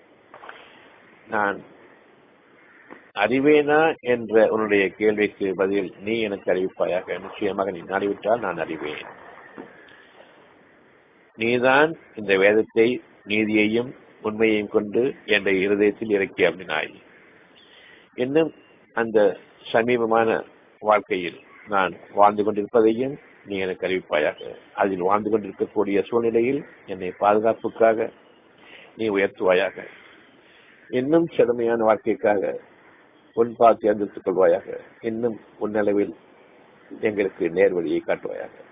நான் அறிவேனா என்ற உன்னுடைய கேள்விக்கு பதில் நீ எனக்கு அறிவிப்பாயாக நிச்சயமாக நீ நாடிவிட்டால் நான் அறிவேன் நீதான் இந்த வேதத்தை நீதியையும் உண்மையையும் கொண்டு என்ற இருதயத்தில் இறக்கி அருளினாய் இன்னும் அந்த சமீபமான வாழ்க்கையில் நான் வாழ்ந்து கொண்டிருப்பதையும் நீ எனக்கு அறிவிப்பாயாக அதில் வாழ்ந்து கொண்டிருக்கக்கூடிய சூழ்நிலையில் என்னை பாதுகாப்புக்காக நீ உயர்த்துவாயாக இன்னும் செழுமையான வாழ்க்கைக்காக உன் பார்த்து தேர்ந்தெடுத்துக் கொள்வாயாக இன்னும் உன்னளவில் எங்களுக்கு நேர்வழியை காட்டுவாயாக